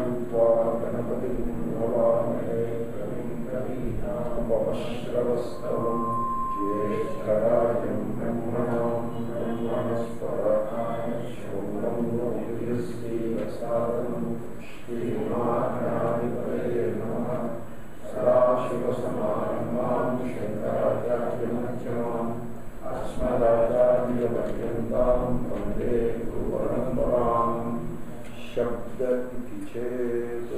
సమారంభాం త్వా గణపతిం భవామహే కవిం కవీనాముపమశ్రవస్తవం జ్యేష్ఠరాజం బ్రహ్మణాం బ్రహ్మణస్పదాయ శృణ్వం శ్రీరసాదనం శ్రీమానాధిపతయే నమః సదాశివసమారంభాం శంకరాచార్యమధ్యమాం अस्मदाचार्यपर्यन्तां वन्दे गुरुपरम्पराम् शब्द इति चेत्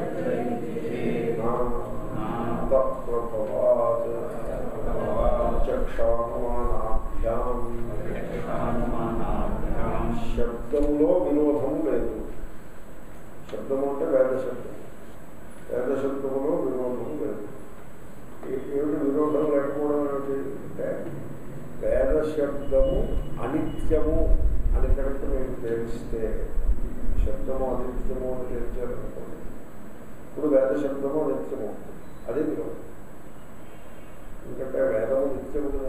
नामप्रभवात् చక్షానుమానాభ్యాం శబ్దంలో వినోదము లేదు శబ్దము అంటే వేద శబ్దం వేద శబ్దములో వినోదము లేదు ఏ- ఏమిటి వినోదం లేకపోవడం ఏమిటి అంటే వేద శబ్దము అనిత్యము అని కనుక మీరు తెలిస్తే శబ్దము అనిత్యము అని తెలిచారనుకోండి ఇప్పుడు వేద శబ్దము నిత్యము అదే వినోదం ఎందుకంటే వేదము నిత్యము కదా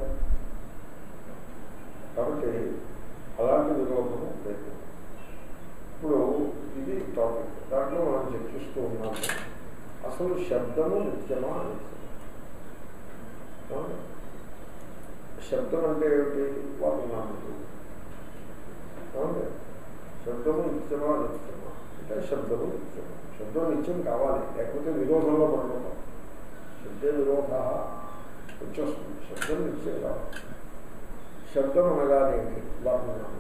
కాబట్టి అలాంటి విరోధము లేదు ఇప్పుడు ఇది టాపిక్ దాంట్లో మనం చర్చిస్తూ ఉన్నాము అసలు శబ్దము నిత్యమా అనిత్యమా అవునా? శబ్దం అంటే ఏమిటి వర్ణనామలు అవునా? శబ్దము నిత్యమా నిత్యమా అంటే శబ్దము నిత్యమా శబ్దం నిత్యం కావాలి లేకపోతే విరోధంలో పడిపోతాం శబ్దే విరోధ వచ్చేస్తుంది శబ్దం నిత్యం కావాలి శబ్దం అనగానేమి వర్ణనములు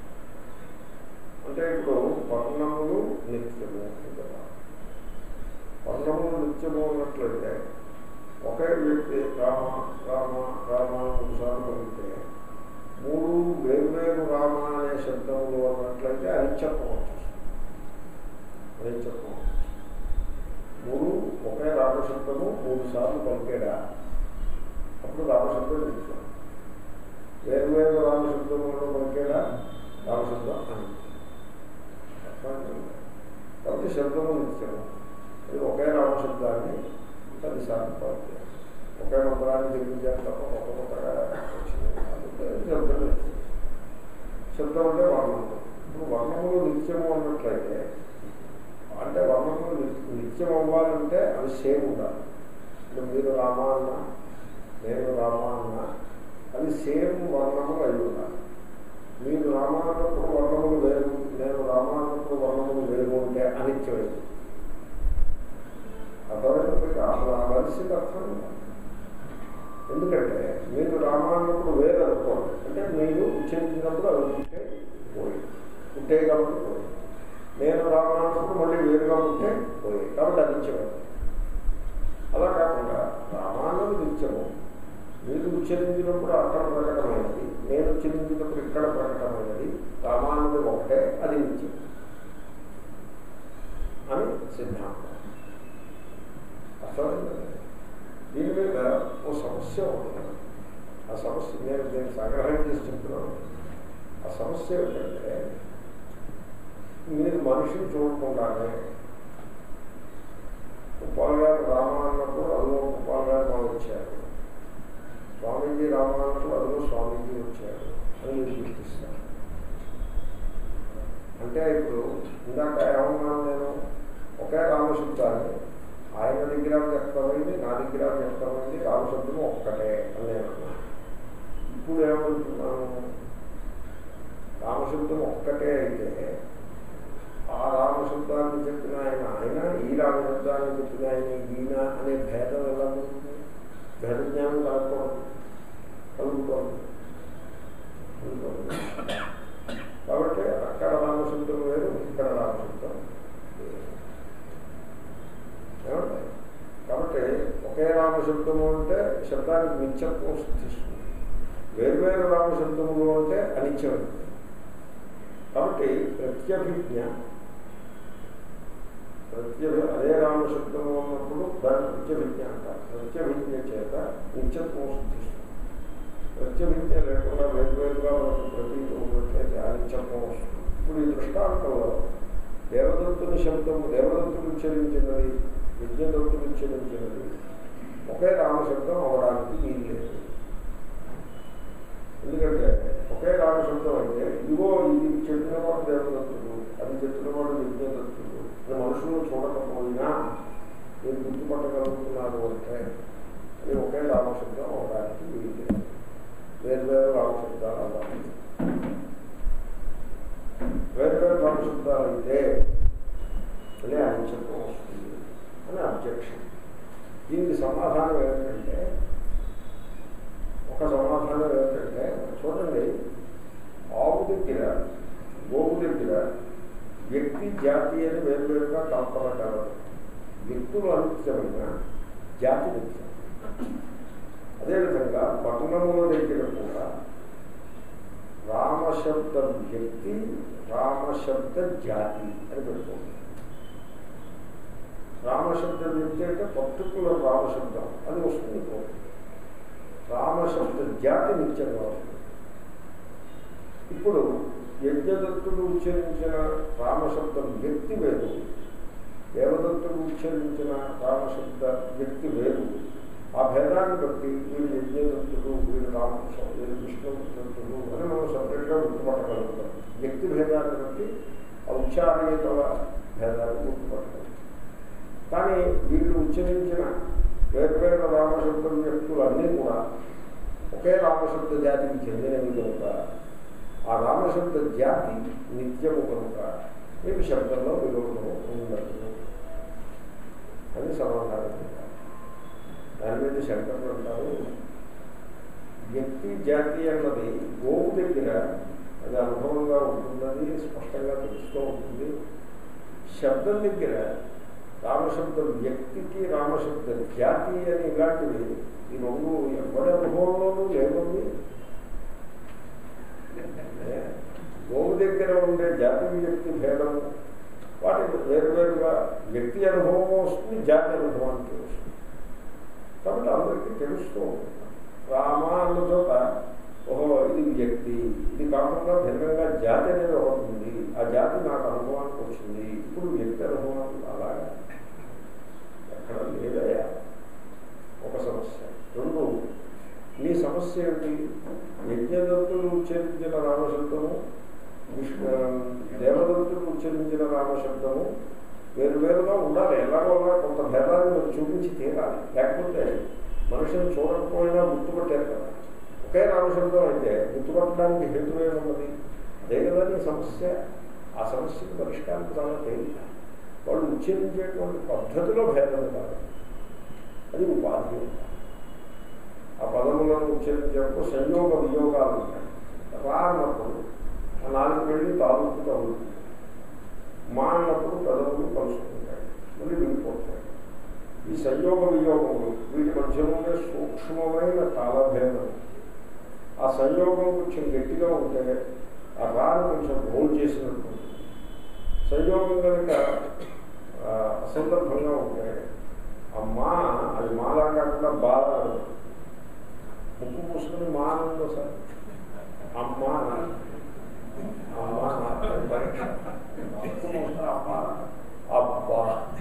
అంటే ఇప్పుడు వర్ణములు నిత్యము కదా వర్ణములు నిత్యము అన్నట్లయితే ఒకే వ్యక్తి రామ రామ రామ మూడుసార్లు పలికితే మూడు వేర్వేరు రామ అనే శబ్దములు అన్నట్లయితే అనిత్యత్వం వచ్చేస్తుంది అనిత్యత్వం వచ్చేస్తుంది. మూడు ఒకే రామశబ్దము మూడు సార్లు పలికేడా అప్పుడు రామశబ్దం నిత్యం వేర్వేరు రామశబ్దములను పలికేడా రామశబ్దం అనిత్యం అర్థమైందా? కాబట్టి శబ్దము నిత్యము ఇది ఒకే రామశబ్దాన్ని పదిసార్లు పలికే ఒకే మంత్రాన్ని జరిపించాలి తప్ప ఒక కొత్తగా వచ్చింది కాదు. శబ్దం నిత్యం. శబ్దం అంటే వర్ణములు ఇప్పుడు వర్ణములు నిత్యము అన్నట్లయితే అంటే వర్ణములు ని- నిత్యం అవ్వాలంటే అవి సేమ్ ఉండాలి ఇప్పుడు మీరు రామ అన్న నేను రామ అన్న అది సేమ్ వర్ణములు అయి ఉండాలి మీరు రామ అన్నప్పుడు వర్ణములు వేరు నేను రామ అన్నప్పుడు వర్ణములు వేరు ఉంటే అనిత్యమైంది అర్థమైనప్పటికీ అసలు ఆ పరిస్థితి అర్థం లేదు. ఎందుకంటే మీరు రామ అన్నప్పుడు వేరు అనుకోండి అంటే మీరు ఉచ్చరించినప్పుడు అవి ఉంటే పోయి ఉంటే కాబట్టి పోయి నేను రామ అన్నప్పుడు మళ్ళీ వేరుగా ఉంటే పోయి కాబట్టి అది నిత్యమైంది అలా కాకుండా రామాన్నది నిత్యము మీరు ఉచ్చరించినప్పుడు అక్కడ ప్రకటమైనది నేను ఉచ్చరించినప్పుడు ఇక్కడ ప్రకటమైనది రామాన్నది ఒకటే అది నిత్యం అని సిద్ధాంతం అర్థమైందండి దీని మీద ఓ సమస్య ఉంది ఆ సమస్య నేను దీన్ని సంగ్రహం చేసి చెప్తున్నాను ఆ సమస్య ఏమిటంటే మీరు మనిషిని చూడకుండానే ఉప్పాల్ గారు రామ అన్నప్పుడు అందులో ఉప్పాల్ గారు మా వచ్చారు స్వామీజీ రామ అన్నప్పుడు అందులో స్వామీజీ వచ్చారు అని మీరు గుర్తిస్తారు అంటే ఇప్పుడు ఇందాక ఏమన్నాను నేను ఒకే రామశబ్దాన్ని ఆయన దగ్గర వ్యక్తమైంది నా దగ్గర వ్యక్తమైంది రామశబ్దం ఒక్కటే అని నేను అన్నాను ఇప్పుడు ఏమంటున్నాను రామశబ్దం ఒక్కటే అయితే ఆ రామశబ్దాన్ని చెప్పిన ఆయన ఆయన ఈ రామశబ్దాన్ని చెప్పిన ఆయన ఈయన అనే భేదం ఎలా ఉంటుంది భేద జ్ఞానం కలగకూడదు కలుగుతోంది కలుగుతోంది. కాబట్టి అక్కడ రామశబ్దం వేరు ఇక్కడ రామశబ్దం వేరు ఏమంటే కాబట్టి ఒకే రామశబ్దము అంటే శబ్దానికి నిత్యత్వం సిద్ధిస్తుంది వేర్వేరు రామశబ్దములు అంటే అనిత్యమైనది కాబట్టి ప్రత్యభిజ్ఞ ప్రత్యభి అదే రామశబ్దము ఉన్నప్పుడు దాన్ని ప్రత్యభిజ్ఞ అంటారు ప్రత్యభిజ్ఞ చేత నిత్యత్వం సిద్ధిస్తుంది ప్రత్యభిజ్ఞ లేకుండా వేరువేరుగా మనకు ప్రతీతి ఉన్నట్లయితే అనిత్యత్వం వస్తుంది ఇప్పుడు ఈ దృష్టాంతంలో దేవదత్తుని శబ్దము దేవదత్తుడు ఉచ్చరించినది విద్యదత్తుడు ఉచ్చరించినది ఒకే రామశబ్దం అవడానికి వీలు లేదు ఎందుకంటే ఒకే రామశబ్దం అయితే ఇదిగో ఇది చెప్పినవాడు దేవదత్తుడు అది చెప్పినవాడు విద్యదత్తుడు అని మనుషులు ఒకటే అది ఒకే రామశబ్దం అవడానికి వీలు వేరు వేరు రామశబ్దాలు అవ్వాలి వేరు వేరు రామశబ్దాలు అయితే అనే అంశత్వం వస్తుంది అని అబ్జెక్షన్ దీనికి సమాధానం ఏమిటంటే ఒక సమాధానం ఏమిటంటే చూడండి ఆవు దగ్గర గోవు దగ్గర వ్యక్తి జాతి అని వేరువేరుగా కల్పనగలరు వ్యక్తులు అనిత్యమైన జాతి నిత్యం అదేవిధంగా పట్టణముల దగ్గర కూడా రామశబ్ద వ్యక్తి రామశబ్ద జాతి అని పెట్టుకోండి రామశబ్ద వ్యక్తి అంటే పర్టికులర్ రామశబ్దం అది వస్తుంది ఇప్పుడు. రామశబ్ద జాతి నిత్యంగా వస్తుంది ఇప్పుడు యజ్ఞదత్తుడు ఉచ్చరించిన రామశబ్దం వ్యక్తి వేరు దేవదత్తుడు ఉచ్చరించిన రామశబ్ద వ్యక్తి వేరు ఆ భేదాన్ని బట్టి వీళ్ళు యజ్ఞదత్తుడు వీళ్ళు రామకృష్ణ వీళ్ళు విష్ణుదత్తుడు అని మనం సపరేట్గా గుర్తుపట్టగలుగుతాం వ్యక్తి భేదాన్ని బట్టి ఆ ఉచ్చారణీయతల భేదాన్ని గుర్తుపట్టగలుగుతాం కానీ వీళ్ళు ఉచ్చరించిన వేర్వేరు రామశబ్దం వ్యక్తులు అన్నీ కూడా ఒకే రామశబ్ద జాతికి చెందినవి కనుక ఆ రామశబ్ద జాతి నిత్యము కనుక మీకు శబ్దంలో విరోధము ఉండదు అని సమాధానం చెప్పారు. దాని మీద శంకరులు అంటారు వ్యక్తి జాతి అన్నది గోవు దగ్గర అది అనుభవంగా ఉంటున్నది స్పష్టంగా తెలుస్తూ ఉంటుంది శబ్దం దగ్గర రామశబ్దం వ్యక్తికి రామశబ్ద జాతి అని ఇలాంటివి ఈ రెండు ఎవరి అనుభవంలోనూ లేవండి గోవు దగ్గర ఉండే జాతి వ్యక్తి భేదం వాటి వేరువేరుగా వ్యక్తి అనుభవం వస్తుంది జాతి అనుభవానికి వస్తుంది కాబట్టి అందరికీ తెలుస్తూ ఉంటుంది రామ అన్న చోట ఓహో ఇది వ్యక్తి ఇది కాకుండా భిన్నంగా జాతి అనేది ఒకటి ఉంది ఆ జాతి నాకు అనుభవానికి వచ్చింది ఇప్పుడు వ్యక్తి అనుభవానికి అలాగా ఎక్కడ లేదయా ఒక సమస్య రెండు నీ సమస్య ఏమిటి యజ్ఞదత్తులు ఉచ్చరించిన రామశబ్దము విష్ణు దేవదత్తులు ఉచ్చరించిన రామశబ్దము వేరు వేరుగా ఉండాలి ఎలాగోలా కొంత భేదాన్ని మీరు చూపించి తీరాలి లేకపోతే మనుషులు చూడకపోయినా గుర్తుపట్టారు కదా ఒకే రామశబ్దం అయితే గుర్తుపట్టడానికి హేతు ఏమున్నది అదే కదా నీ సమస్య ఆ సమస్యకు పరిష్కారం చాలా తేలిక వాళ్ళు ఉచ్చరించేటువంటి పద్ధతిలో భేదం కాదు అది ఉపాధి ఆ పదములను ఉచ్చరించేటప్పుడు సంయోగ వియోగాలు ఉంటాయి రా అన్నప్పుడు ఆ నాలుగు వెళ్ళి తాలూకు తగులుతుంది మా అన్నప్పుడు పెదవులు కలుసుకుంటాయి మళ్ళీ విడిపోతాయి ఈ సంయోగ వియోగములు వీటి మధ్య ఉండే సూక్ష్మమైన తాళభేదం ఆ సంయోగం కొంచెం గట్టిగా ఉంటే ఆ రాను కొంచెం రోల్ చేసినట్టు ఉంటుంది. సంయోగం కనుక ఆ, అసందర్భంగా ఉంటే ఆ మా అది మాలా కాకుండా బాధ ముక్కు మూసుకుని మా అన్నదో సార్ అమ్మా అనాలి. అమ్మా అనాలి. పరీక్ష ముక్కు మూసుకుని అమ్మా అనాలి. అబ్బా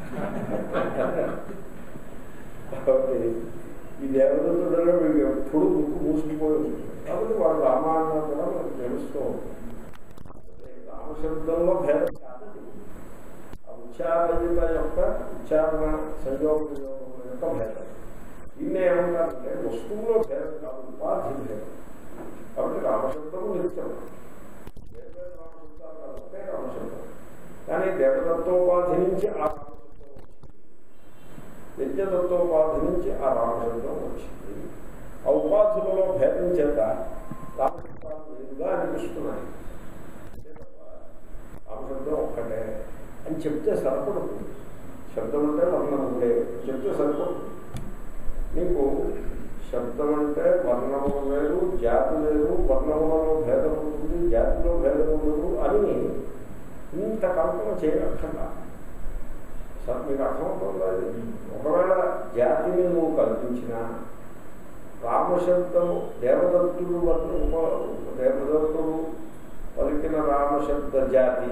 కాబట్టి ఈ దేవదత్తులలో మీకు ఎప్పుడు ముక్కు మూసుకుపోయి ఉంటుంది కాబట్టి వాళ్ళు రామ అన్నా కూడా మనకు తెలుస్తూ ఉంటుంది రామశబ్దంలో భేదం కాదు ఆ ఉచ్చారణీయత యొక్క ఉచ్చారణ సంయోగ వియోగముల యొక్క భేదం దీన్ని ఏమంటారంటే వస్తువులో భేదం కాదు ఉపాధి భేదం కాబట్టి రామశబ్దము నిత్యం వేర్వేరు రామశబ్దాలు కాదు ఒకే రామశబ్దం కానీ దేవదత్తోపాధి నుంచి ఆ రామశబ్దం వచ్చింది యజ్ఞదత్తోపాధి నుంచి ఆ రామశబ్దం వచ్చింది ఆ ఉపాధులలో భేదం చేత రామశబ్దాలు వేరుగా అనిపిస్తున్నాయి అంతే తప్ప రామశబ్దం ఒక్కటే అని చెప్తే సరిపడుతుంది శబ్దం అంటే వర్ణం ఉండే చెప్తే సరిపడుతుంది నీకు శబ్దం అంటే వర్ణము వేరు జాతి వేరు వర్ణములలో భేదం ఉంటుంది జాతిలో భేదం ఉండదు అని ఇంత కల్పన చేయక్కర్లా సార్ మీకు అర్థమవుతుంది అది ఒకవేళ జాతిని నువ్వు కల్పించిన రామశబ్దము దేవదత్తుడు వర్ణ ఉప దేవదత్తుడు పలికిన రామశబ్ద జాతి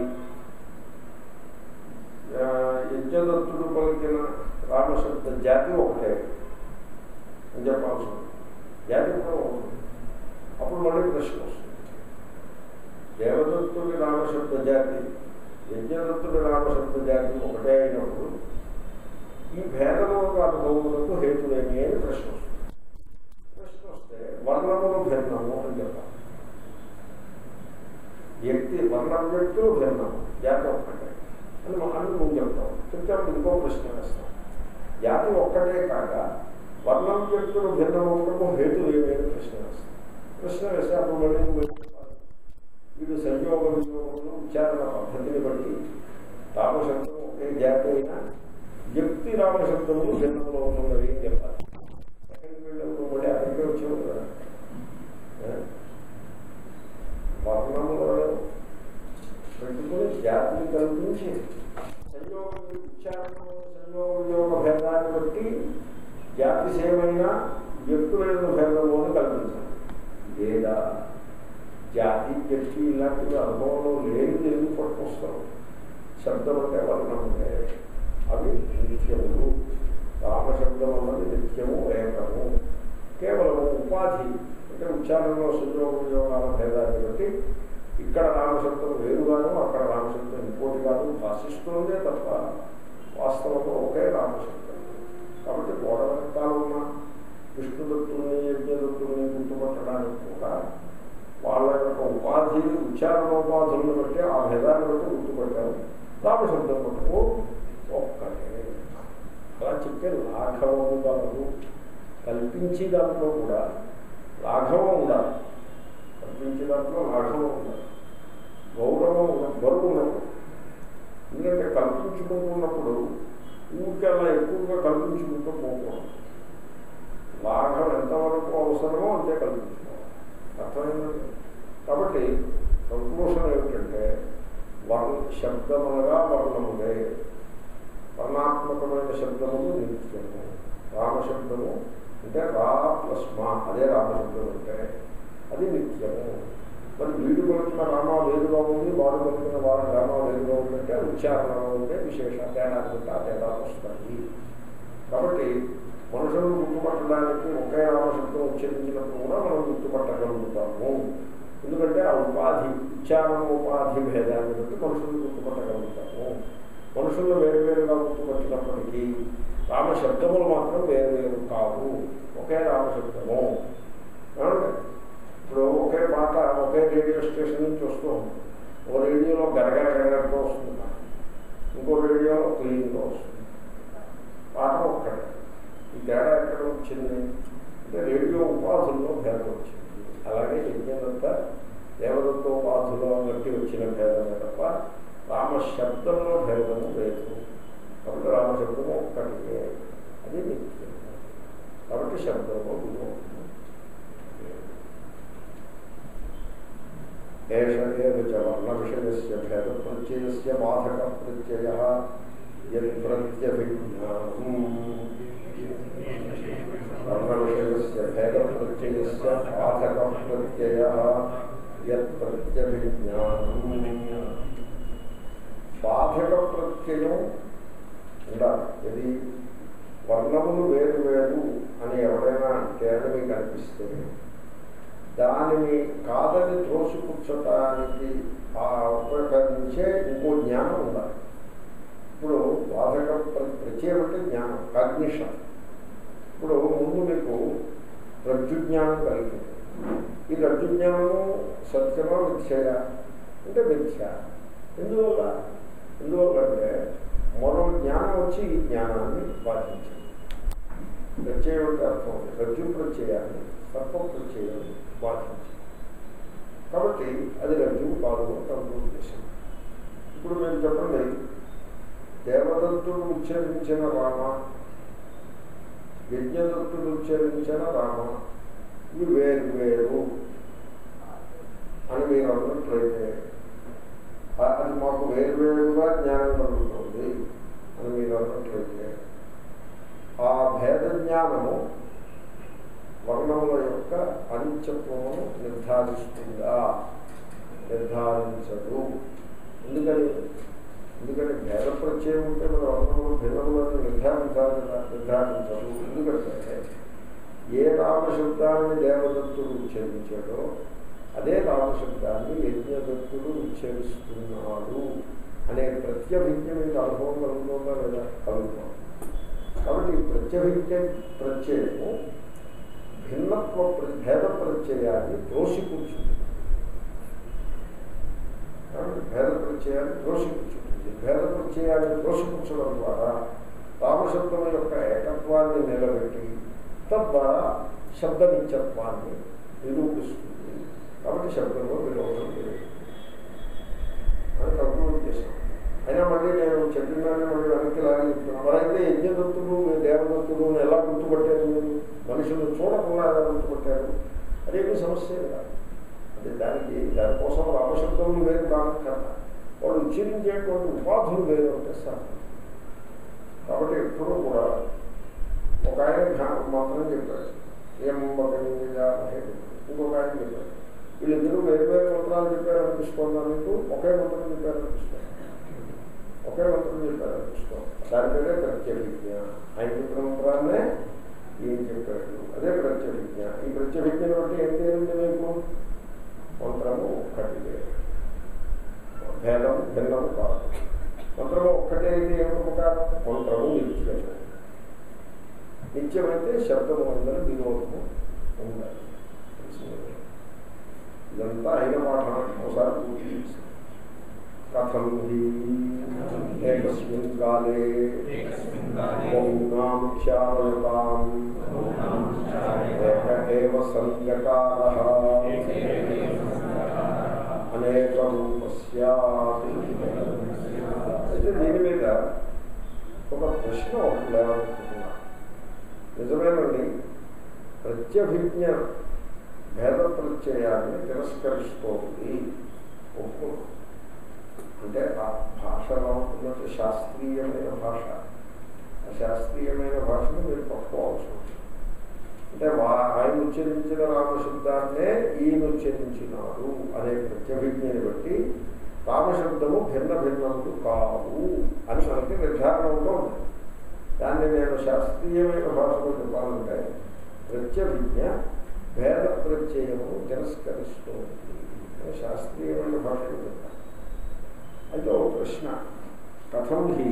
ఆ, యజ్ఞదత్తుడు పలికిన రామశబ్ద జాతి ఒకటే అని చెప్పాల్సి ఉంది జాతి కూడా ఒకటి అప్పుడు మళ్ళీ ప్రశ్న వస్తుంది దేవదత్తుడి రామశబ్ద జాతి యజ్ఞదత్తుడి రామశబ్ద జాతి ఒకటే అయినప్పుడు ఈ భేదములకు అనుభవములకు హేతులేమి అని ప్రశ్న వస్తుంది ప్రశ్న వస్తే వర్ణములు భిన్నము అని చెప్పాలి వ్యక్తి వర్ణ వ్యక్తులు భిన్నము జాతి ఒక్కటే అని మా- అని నువ్వు చెప్తావు చెప్తే ఇంకో ప్రశ్న వేస్తాం జాతి ఒక్కటే కాక వర్ణం వ్యక్తులు భిన్నము హేతు ఏమి అని ప్రశ్న వేస్తాం ప్రశ్న వేస్తే అప్పుడు మళ్ళీ నువ్వు ఏం చెప్పాలి? వీడు సంయోగ వినియోగంలో ఉచ్చారణ పద్ధతిని బట్టి రామశబ్దం ఒకే జాతి అయినా వ్యక్తి రామశబ్దములు భిన్నంలో ఉన్నవి అని చెప్పాలి ఎక్కడికి వెళ్ళినప్పుడు మళ్ళీ అక్కడికే వచ్చావు కదా ఏ? వర్ణములను పెట్టుకుని జాతిని కల్పించి సంయోగ ఉచ్చారణము సంయోగ వినియోగ భేదాన్ని బట్టి జాతి సేమైన వ్యక్తులైన భేదము అని కల్పించాలి లేదా జాతి వ్యక్తి ఇలాంటివి అనుభవంలో లేనిది ఎందుకు పట్టుకొస్తాం శబ్దం అంటే వర్ణం అంటే అవి నిత్యములు రామశబ్దం అన్నది నిత్యము ఏకము కేవలము ఉపాధి అంటే ఉచ్చారణలో సంయోగ వినియోగాల భేదాన్ని బట్టి ఇక్కడ రామశబ్దం వేరుగాను అక్కడ రామశబ్దం ఇంకోటి కాదు భాషిస్తుందే తప్ప వాస్తవంలో ఒకే రామశబ్దం కాబట్టి గోడ వెనకాల ఉన్న విష్ణుదత్తుల్ని యజ్ఞదత్తుల్ని గుర్తుపట్టడానికి కూడా వాళ్ళ యొక్క ఉపాధి ఉచ్చారణోపాధులను బట్టి ఆ భేదాన్ని బట్టి గుర్తుపట్టారు రామశబ్దం మటుకు ఒక్కటే అలా చెప్తే లాఘవము కాదు కల్పించే దాంట్లో కూడా లాఘవం ఉండాలి కల్పించే దాంట్లో లాఘవం ఉండాలి గౌరవం ఉండాలి బరువు ఉండదు ఎందుకంటే కల్పించుకుంటున్నప్పుడు ఊరికే అలా ఎక్కువగా కల్పించుకుంటూ పోకూడదు లాఘం ఎంతవరకు అవసరమో అంతే కల్పించుకోవాలి అర్థమైందండి కాబట్టి కంక్లూషన్ ఏమిటంటే వర్ణ శబ్దమునగా వర్ణములే వర్ణాత్మకమైన శబ్దములు నిత్యము రామశబ్దము అంటే రా ప్లస్ మా అదే రామశబ్దం అంటే అది నిత్యము మరి వీడు పలుకున్న రామ వేరుగా ఉంది వాడు పలుకున్న వాడు రామ వేరుగా ఉందంటే ఉచ్చారణలో ఉంటే విశేష తేడా ఉంటే ఆ తేడాలు వస్తాయి కాబట్టి మనుషులు గుర్తుపట్టడానికి ఒకే రామశబ్దం ఉచ్చరించినప్పుడు కూడా మనం గుర్తుపట్టగలుగుతాము ఎందుకంటే ఆ ఉపాధి ఉచ్చారణ ఉపాధి భేదాన్ని బట్టి మనుషులు గుర్తుపట్టగలుగుతాము మనుషులు వేరువేరుగా గుర్తుపట్టినప్పటికీ రామశబ్దములు మాత్రం వేరువేరు కావు ఒకే రామశబ్దము ఏమండి? ఇప్పుడు ఒకే పాట ఒకే రేడియో స్టేషన్ నుంచి వస్తూ ఉంది. ఓ రేడియోలో గరగర గరగరతో వస్తుంది ఇంకో రేడియోలో క్లీన్గా వస్తుంది పాట ఒక్కటే ఈ తేడా ఎక్కడ వచ్చింది అంటే రేడియో ఉపాధుల్లో భేదం వచ్చింది అలాగే యజ్ఞదంతా దేవదత్తోపాధులో బట్టి వచ్చిన భేదమే తప్ప రామశబ్దంలో భేదము లేదు కాబట్టి రామశబ్దము ఒక్కటే అది నిత్యం కాబట్టి శబ్దంలో విమోచన ఏష ఏవ చ వర్ణవిషయస్య భేదప్రత్యయస్య బాధకప్రత్యయः యత్ప్రత్యభిజ్ఞానం వర్ణవిషయస్య భేదప్రత్యయస్య బాధకప్రత్యయः యత్ప్రత్యభిజ్ఞానం బాధక ప్రత్యయం ఉండాలి ఇది వర్ణములు వేరు వేరు అని ఎవరైనా అంటే అని మీకు అనిపిస్తే దానిని కాదని త్రోసిపుచ్చటానికి ఆ ఉపకరించే ఇంకో జ్ఞానం ఉండాలి ఇప్పుడు బాధక ప్ర- ప్రత్యయం అంటే జ్ఞానం కాగ్నిషన్ ఇప్పుడు ముందు మీకు రజ్జుజ్ఞానం కలిగింది ఈ రజ్జుజ్ఞానము సత్యమా మిథ్యయ అంటే మిథ్య ఎందువల్ల ఎందువల్ల అంటే మరో జ్ఞానం వచ్చి ఈ జ్ఞానాన్ని బాధించింది ప్రత్యయం అంటే అర్థం రజ్జు ప్రత్యయాన్ని సర్ప ప్రత్యయాన్ని బాధించింది కాబట్టి అది రజ్జువు కాదు అని కంక్లూడ్ చేసింది ఇప్పుడు మీరు చెప్పండి దేవదత్తుడు ఉచ్చరించిన రామ యజ్ఞదత్తుడు ఉచ్చరించిన రామ ఇవి వేరు వేరు అని మీరు అన్నట్లయితే ఆ- అది మాకు వేరు వేరుగా జ్ఞానం కలుగుతుంది అని మీరు అన్నట్లయితే ఆ భేద జ్ఞానము వర్ణముల యొక్క అనిత్యత్వమును నిర్ధారిస్తుందా నిర్ధారించదు ఎందుకని ఎందుకంటే భేద ప్రత్యయం ఉంటే మన వర్ణములు భిన్నములను నిర్ధారించాలి కదా నిర్ధారించదు ఎందుకంటే ఏ రామశబ్దాన్ని దేవదత్తుడు ఉచ్చరించాడో అదే రామశబ్దాన్ని యజ్ఞదత్తుడు ఉచ్చరిస్తున్నాడు అనే ప్రత్యభిజ్ఞ మీకు అనుభవం కలుగుతుందా లేదా కలుగుతాం ప్రత్యభిజ్ఞ ప్రత్యయము భిన్నత్వ ప్ర- భేద ప్రత్యయాన్ని త్రోసి కూర్చుంది కాబట్టి భేద ప్రత్యయాన్ని త్రోసి కూర్చుంటుంది భేద ప్రత్యయాన్ని త్రోసి కూర్చడం ద్వారా రామశబ్దం యొక్క ఏకత్వాన్ని నిలబెట్టి తద్వారా శబ్ద నిత్యత్వాన్ని నిరూపిస్తుంది కాబట్టి శబ్దంలో విరోధం లేదు అని కంక్లూడ్ చేశాం అయినా మళ్ళీ నేను చెప్పినాన్ని మళ్ళీ వెనక్కి లాగి చెప్తున్నాను మరైతే యజ్ఞదత్తులు దేవదత్తులు ఎలా గుర్తుపట్టారు మీరు మనుషులు చూడకుండా ఎలా గుర్తుపట్టారు అదేమీ సమస్య కాదు అంటే దానికి దానికోసం రామశబ్దములు వేరు కానక్కర్లా వాళ్ళు ఉచ్చరించేటువంటి ఉపాధులు వేరు అంటే సార్ కాబట్టి ఎప్పుడూ కూడా ఒక ఆయన ఘా- మంత్రం చెప్పారు ఏం ఇంకొక ఆయన చెప్పారు వీళ్ళిద్దరూ వేరు వేరు మంత్రాలు చెప్పారు అనిపిస్తుందా మీకు ఒకే మంత్రం చెప్పారు అనిపిస్తుంది ఒకే మంత్రం చెప్పారు అనిపిస్తుంది దాని పేరే ప్రత్యభిజ్ఞ ఆయన చెప్పిన మంత్రాన్నే ఈయన చెప్పాడు అదే ప్రత్యభిజ్ఞ ఈ ప్రత్యభిజ్ఞను బట్టి ఏం తేలింది మీకు మంత్రము ఒక్కటి భేదం భిన్నము కాదు మంత్రము ఒక్కటే అయితే ఏమిటి కాదు మంత్రము నిత్యము నిత్యమైతే శబ్దము అందరూ వినోదము ఉండాలి తెలిసిందే. ఇదంతా అయిన పాఠం ఒకసారి పూర్తి చేసి కథం హి ఏకస్మిన్ కాలే బహూనాం క్షామయతాం ఏక ఏవ సంగకారః అనేక రూపస్యాత్ అయితే దీని మీద ఒక ప్రశ్న ఒకటి లేవనుకుంటున్నా నిజమేనండి ప్రత్యభిజ్ఞ భేద ప్రత్యయాన్ని తిరస్కరిస్తోంది ఒప్పుకున్నాం అంటే ఆ భాషలో ఉన్నట్టు శాస్త్రీయమైన భాష ఆ శాస్త్రీయమైన భాషను మీరు పట్టుకోవాల్సి ఉంటుంది అంటే వా ఆయన ఉచ్చరించిన రామశబ్దాన్నే ఈయన ఉచ్చరించినారు అనే ప్రత్యభిజ్ఞని బట్టి రామశబ్దము భిన్న భిన్నములు కావు అని మనకి నిర్ధారణ ఉంటుంది దాన్ని నేను శాస్త్రీయమైన భాషలో చెప్పాలంటే ప్రత్యభిజ్ఞ భేద ప్రత్యయము తిరస్కరిస్తుంది అని శాస్త్రీయమైన భాషలో చెప్తాను అయితే ఒక ప్రశ్న కథం హి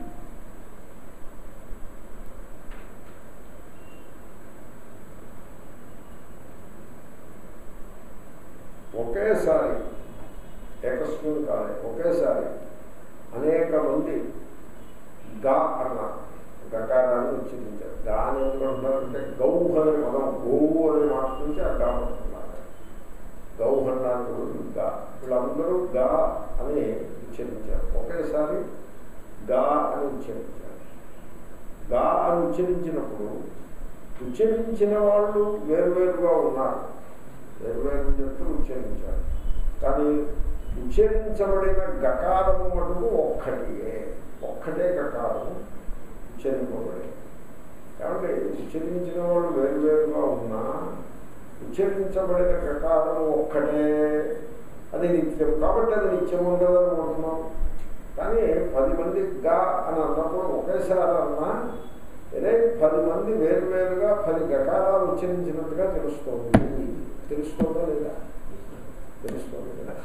ఒకేసారి ఏకస్మిన్ కాలే ఒకేసారి అనేక మంది గా అన్నారు గకారాన్ని ఉచ్చరించారు గా అని ఎందుకంటున్నారంటే గౌహ అనే పదం గోవు అనే మాట నుంచి ఆ గా పడుతున్నారు గౌహ అన్నారు గా వీళ్ళందరూ గా అని ఉచ్చరించారు ఒకేసారి గా అని ఉచ్చరించారు గా అని ఉచ్చరించినప్పుడు ఉచ్చరించిన వాళ్ళు వేరువేరుగా ఉన్నారు వేరువేరు చెప్తూ ఉచ్చరించారు కానీ ఉచ్చరించబడిన గకారము మటుకు ఒక్కటియే ఒక్కటే గకారము ఉచ్చరింపబడి కాబట్టి ఉచ్చరించిన వాళ్ళు వేరువేరుగా ఉన్నా ఉచ్చరించబడిన గకారము ఒక్కటే అది నిత్యం కాబట్టి అది నిత్యం ఉండదు అనుకుంటున్నాం కానీ పది మంది గా అని అన్నప్పుడు ఒకేసారి అన్నా అదే పది మంది వేరువేరుగా పది గకారాలు ఉచ్చరించినట్టుగా తెలుస్తోంది తెలుస్తోందా లేదా తెలుస్తోంది కదా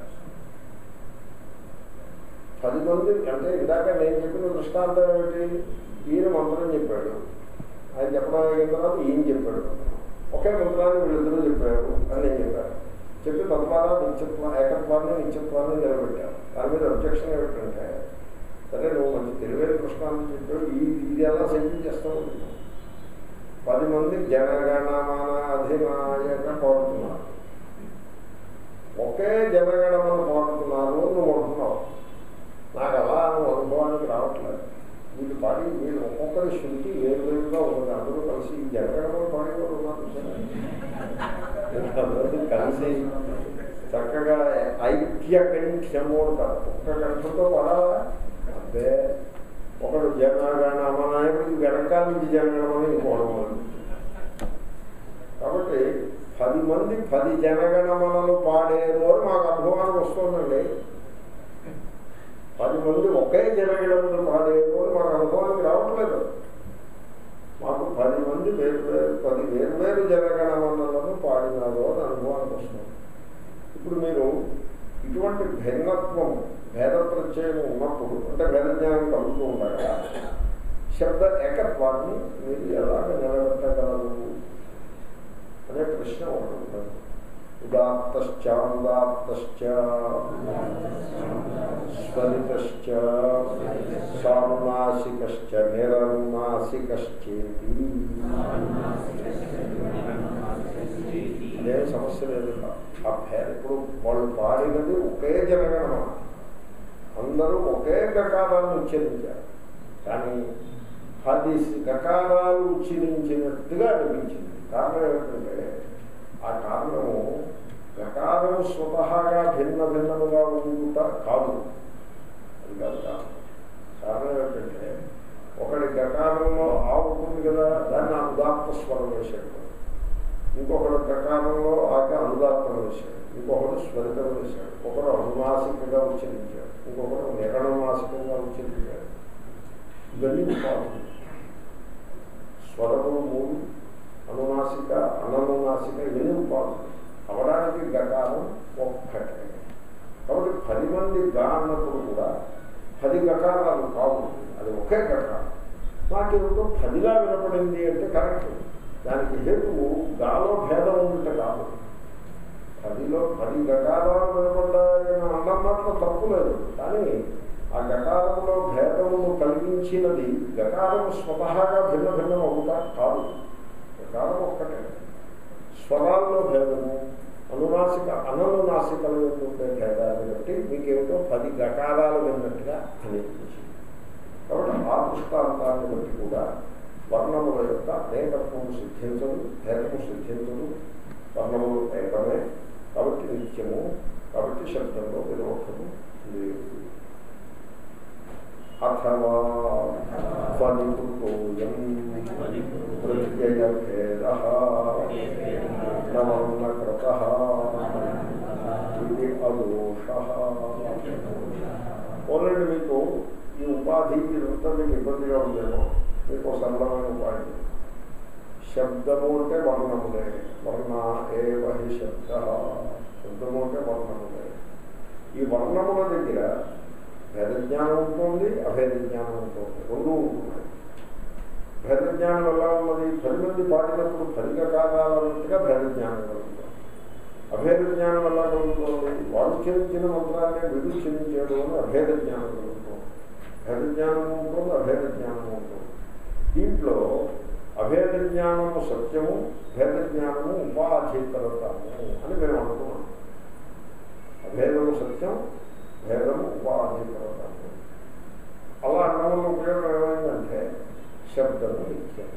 పది మంది అంటే ఇందాక నేను చెప్పిన దృష్టాంతం ఏమిటి ఈయన మంత్రం చెప్పాడు ఆయన చెప్పడం అయిన తర్వాత ఈయన చెప్పాడు ఒకే మంత్రాన్ని వీళ్ళిద్దరూ చెప్పారు అని నేను చెప్పాను చెప్పి తద్వారా నిత్యత్వ ఏకత్వాన్ని నిత్యత్వాన్ని నిలబెట్టాను దాని మీద అబ్జెక్షన్ ఏమిటంటే సరే నువ్వు మంచి తెలివైన ప్రశ్నలు చెప్పాడు ఈ ఇది ఎలా సెటిల్ చేస్తావు పది మంది జనగణమన అధినాయక పాడుతున్నారు ఒకే జనగణమన పాడుతున్నారు అని నువ్వు అంటున్నావు నాకు అలా నువ్వు అనుభవానికి రావట్లేదు వీళ్ళు పాడి వీళ్ళు ఒక్కొక్కరి శృతి వేరువేరుగా ఉన్నది అందరూ కలిసి ఈ జనగణమన పాడేవారు ఉన్నారు చూసారా? అందరూ కలిసి చక్కగా ఐక్య కంఠ్యము అంటారు ఒక్క కంఠంతో పడాలా అదే ఒకడు జనగణమనాయకుడికి వెనకాల నుంచి జనగణమని ఇంకోవడం కాబట్టి పది మంది పది జనగణమనలు పాడేరు అని మాకు అనుభవానికి వస్తుందండి పది మంది ఒకే జనగణమను పాడేరు అని మాకు అనుభవానికి రావట్లేదు మాకు పది మంది వేరు వేరు పది వేరు వేరు జనగణమనలను పాడినారు అని అనుభవానికి వస్తుంది ఇప్పుడు మీరు ఇటువంటి భిన్నత్వం భేద ప్రత్యయం ఉన్నప్పుడు అంటే భేద జ్ఞానం కలుగుతూ ఉండగా శబ్ద ఏకత్వాన్ని మీరు ఎలాగ నిలబెట్టగలరు అనే ప్రశ్న ఒకటి ఉంటుంది ఉదాత్తశ్చ ఉదాత్తశ్చ స్వరితశ్చ సానునాసికశ్చ నిరనునాసికశ్చేతి అదేం సమస్య లేదు ఆ భేద ఇప్పుడు వాళ్ళు పాడినది ఒకే జనగణమ అందరూ ఒకే గకారాన్ని ఉచ్చరించారు కానీ పది గకారాలు ఉచ్చరించినట్టుగా అనిపించింది కారణం ఏమిటంటే ఆ కారణము గకారము స్వతహాగా భిన్న భిన్నముగా ఉండుట కాదు అది కాదు కారణం కారణం ఏమిటంటే ఒకటి గకారంలో ఆ ఉంటుంది కదా దాన్ని ఉదాత్త స్వరం వేశాడు ఇంకొకడు ప్రకారంలో ఆక అనుదాత్తం వేశాడు ఇంకొకడు స్వరితం వేశాడు ఒకడు అనుమాసికంగా ఉచ్చరించాడు ఇంకొకడు నిరణమాసికంగా ఉచ్చరించాడు ఇవన్నీ ఉపాధులు స్వరము మూడు అనునాసిక అననునాసిక ఇవన్నీ ఉపాధులు అవడానికి గకారం ఒక్కటే కాబట్టి పది మంది గా అన్నప్పుడు కూడా పది గకారాలు కావు అది ఒకే గకారం నాకేమిటో పదిగా వినపడింది అంటే కరెక్ట్ దానికి హేతువు గాలో భేదం ఉంటే కాదు పదిలో పది గకారాలు వినపడ్డాయని అన్నమాటలో తప్పు లేదు కానీ ఆ గకారంలో భేదమును కలిగించినది గకారం స్వతహాగా భిన్న భిన్నం అవుతా కాదు గకారం ఒక్కటే స్వరాల్లో భేదము అనునాసిక అననునాసికల యొక్క ఉండే భేదాన్ని బట్టి మీకేమిటో పది గకారాలు విన్నట్టుగా అనిపించింది కాబట్టి ఆ దృష్టాంతాన్ని బట్టి కూడా వర్ణముల యొక్క అనేకత్వము సిద్ధించదు భేదము సిద్ధించదు వర్ణములు ఏకమే కాబట్టి నిత్యము కాబట్టి శబ్దంలో విరోధము లేదు అథవా ఫలికృతోయం ప్రత్యయభేద నవర్ణకృత ఇది అదోష ఓనండి మీకు ఈ ఉపాధి ఇదంతా మీకు ఇబ్బందిగా ఉందేమో మీకు సరళమైన ఉపాధి శబ్దము అంటే వర్ణములే వర్ణ ఏవ హి శబ్ద శబ్దము అంటే వర్ణములే ఈ వర్ణముల దగ్గర భేద జ్ఞానం ఉంటుంది అభేద జ్ఞానం ఉంటుంది రెండూ ఉంటున్నాయి భేద జ్ఞానం ఎలా ఉన్నది పది మంది పాడినప్పుడు పదిక కాదాలన్నట్టుగా భేద జ్ఞానం కలుగుతుంది అభేద జ్ఞానం ఎలా కలుగుతుంది వాడు చెల్లించిన మంత్రాన్ని వీడు చెల్లించాడు అని అభేద జ్ఞానం కలుగుతుంది భేద జ్ఞానం ఉంటుంది అభేద జ్ఞానం ఉంటుంది దీంట్లో అభేద జ్ఞానము సత్యము భేద జ్ఞానము ఉపాధికరతము అని మేము అనుకున్నాం అభేదము సత్యం భేదము ఉపాధికరతము అలా అన్న వల్ల ఉపయోగం ఏమైందంటే శబ్దము నిత్యము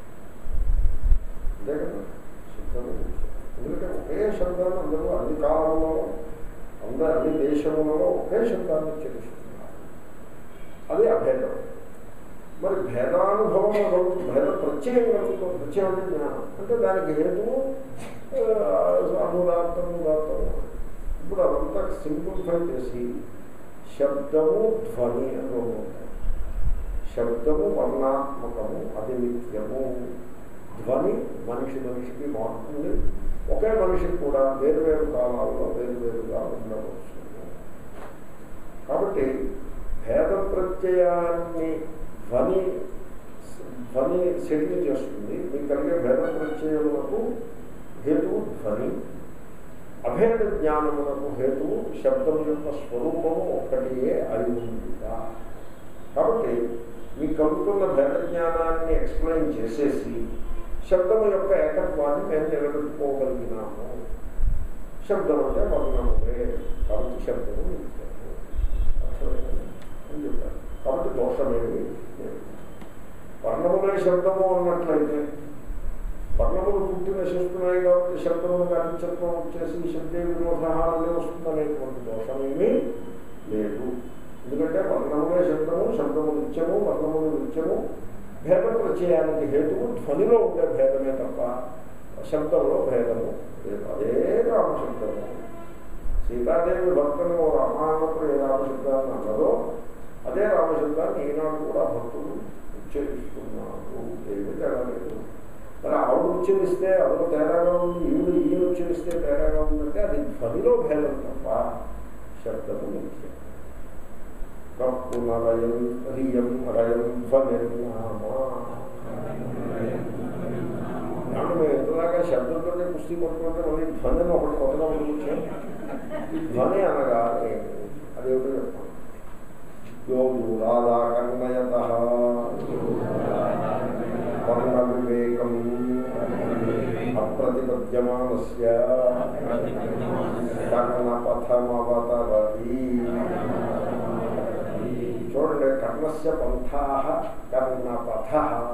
అంతే కదా శబ్దము నిత్యం ఎందుకంటే ఒకే శబ్దాన్ని అందరూ అన్ని కాలంలో అందరూ అన్ని దేశములలో ఒకే శబ్దాన్ని ఉచ్చరిస్తున్నారు అది అభేదం మరి భేదానుభవం కలుగుతుంది భేద ప్రత్యయం కలుగుతుంది ప్రత్యయం అంటే జ్ఞానం అంటే దానికి హేతువు అనుదాత్తం ఉదాత్తం ఇప్పుడు అదంతా సింప్లిఫై చేసి శబ్దము ధ్వని అని రెండు ఉంటాయి శబ్దము వర్ణాత్మకము అది నిత్యము ధ్వని మనిషి మనిషికి మారుతుంది ఒకే మనిషికి కూడా వేరు వేరు కాలాల్లో వేరు వేరుగా ఉండవచ్చు కాబట్టి భేద ప్రత్యయాన్ని ధ్వని ధ్వని సెటిల్ చేస్తుంది మీకు కలిగే భేద ప్రత్యయములకు హేతువు ధ్వని అభేద జ్ఞానములకు హేతువు శబ్దం యొక్క స్వరూపము ఒక్కటియే అయి ఉందిగా కాబట్టి మీకు కలుగుతున్న భేద జ్ఞానాన్ని ఎక్స్ప్లెయిన్ చేసేసి శబ్దము యొక్క ఏకత్వాన్ని మేము నిలబెట్టుకోగలిగినాము శబ్దం అంటే వర్ణములే కాబట్టి శబ్దము నిత్యము అర్థమైంది అని చెప్పారు కాబట్టి దోషమేమి లేదు వర్ణములే శబ్దము అన్నట్లయితే వర్ణములు పుట్టి నశిస్తున్నాయి కాబట్టి శబ్దములు అనిత్యత్వం వచ్చేసి శబ్దే విరోధాలనే వస్తుందనేటువంటి దోషమేమీ లేదు ఎందుకంటే వర్ణములే శబ్దము శబ్దము నిత్యము వర్ణములు నిత్యము భేద ప్రత్యయానికి హేతువు ధ్వనిలో ఉండే భేదమే తప్ప శబ్దంలో భేదము లేదు అదే రామశబ్దము సీతాదేవి భక్తులు రామాయణప్పుడు ఏ రామశబ్దాన్ని అన్నదో అదే రామశబ్దాన్ని ఈనాడు కూడా భక్తులు ఉచ్చరిస్తున్నారు ఏమీ తేడా లేదు మరి ఆవిడ ఉచ్చరిస్తే ఆవిడ తేడాగా ఉంది ఈవిడ ఈయన ఉచ్చరిస్తే తేడాగా ఉందంటే అది ధ్వనిలో భేదం తప్ప శబ్దము నిత్యం కప్పు నరయం రియం రయం ధ్వనిర్నామా కాబట్టి మేము ఎంతదాకా శబ్దంతోనే పుష్టి కొట్టుకుంటే మళ్ళీ ధ్వనిని ఒకటి కొత్తగా వచ్చాం ఈ ధ్వని అనగా ఏమి? అదేమిటో చెప్తాను యో దూరాదాకర్ణయత వర్ణ వివేకం అప్రతిపద్యమానస్య కర్ణపథమవతరతి చూడండి కర్ణస్య పంథా కర్ణపథ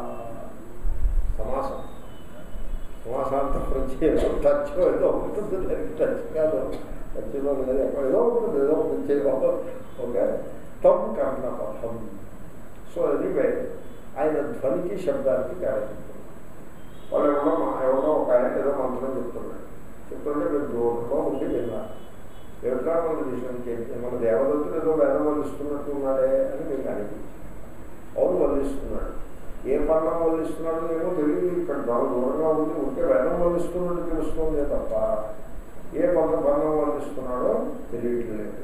సమాసం సమాసాంత ప్రత్యయం టచ్ ఏదో ఉంటుంది దానికి టచ్ కాదు టచ్లో లేదు ఎక్కడ ఏదో ఉంటుంది ఏదో ప్రత్యయం ఓకే తం కర్ణపథం సో ఎనీవే ఆయన ధ్వనికి శబ్దానికి తేడా చెప్తున్నారు వాళ్ళు ఎవరో మా- ఎవరో ఒక ఆయన ఏదో మంత్రం చెప్తున్నాడు చెప్తుంటే మీరు దూరంలో ఉండి విన్నారు ఏమిటా మన విషయానికి మన దేవదత్తులు ఏదో వేదం వల్లిస్తున్నట్టు ఉన్నాడే అని మీకు అనిపించింది అవును వల్లిస్తున్నాడు ఏ పర్ణం వల్లిస్తున్నాడో ఏమో తెలియదు ఇక్కడ బాగా దూరంగా ఉంది ఉంటే వేదం వల్లిస్తున్నట్టు తెలుస్తుంది తప్ప ఏ పద పర్ణం వల్లిస్తున్నాడో తెలియట్లేదు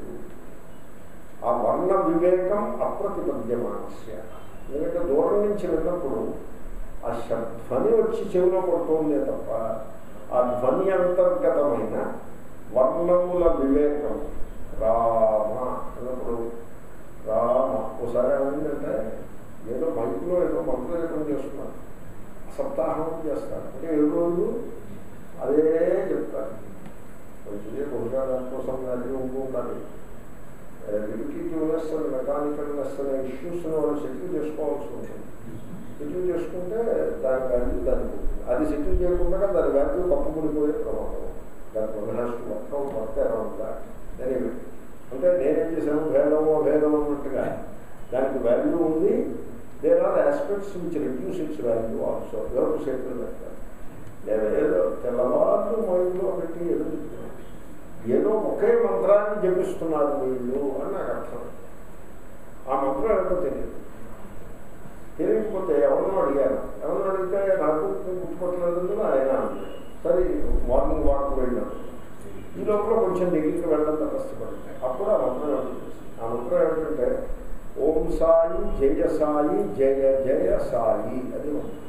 ఆ వర్ణ వివేకం అప్రతిపద్యమానస్య ఎందుకంటే దూరం నుంచి విన్నప్పుడు ఆ శబ్ ధ్వని వచ్చి చెవిలో పడుతోందే తప్ప ఆ ధ్వని అంతర్గతమైన వర్ణముల వివేకం రామ అన్నప్పుడు రామ ఒకసారి ఏమైందంటే ఏదో మైకులో ఏదో మంత్రజపం చేస్తున్నారు సప్తాహం చేస్తారు అంటే ఏ రోజు అదే చెప్తారు మంచిదే బహుశా దానికోసం అది ఉంటూ ఉండాలి రిపిటేటివ్నెస్ అండ్ మెకానికల్నెస్ అనే ఇష్యూస్ని వాళ్ళు సెటిల్ చేసుకోవాల్సి ఉంటుంది సెటిల్ చేసుకుంటే దాని వాల్యూ దానికి ఉంటుంది అది సెటిల్ చేయకుండా దాని వాల్యూ పక్కబడిపోయే ప్రమాదం దాని one has to work out work around that anyway అంటే నేనేం చేశాను భేదము అభేదం అన్నట్టుగా దానికి వాల్యూ ఉంది there are aspects which reduce its value also ఎవరు సెటిల్ పెట్టారు నేను ఏదో తెల్లవారు మైండ్లో పెట్టి ఎదురు చెప్తున్నాను ఏదో ఒకే మంత్రాన్ని జపిస్తున్నారు వీళ్ళు అని నాకు అర్థం ఆ మంత్రం ఏంటో తెలియదు తెలియకపోతే ఎవరినో అడిగాను ఎవరినో అడిగితే నాకు గుర్తుపట్టలేదు ఆయన అన్నాడు సరే మార్నింగ్ వాక్ వెళ్ళాను ఈ లోపల కొంచెం దగ్గరికి వెళ్ళడం తపస్సుపడింది అప్పుడు ఆ మంత్రం ఏమిటో తెలిసింది. ఆ మంత్రం ఏమిటంటే ఓం సాయి జయ సాయి జయ జయ సాయి అది మంత్రం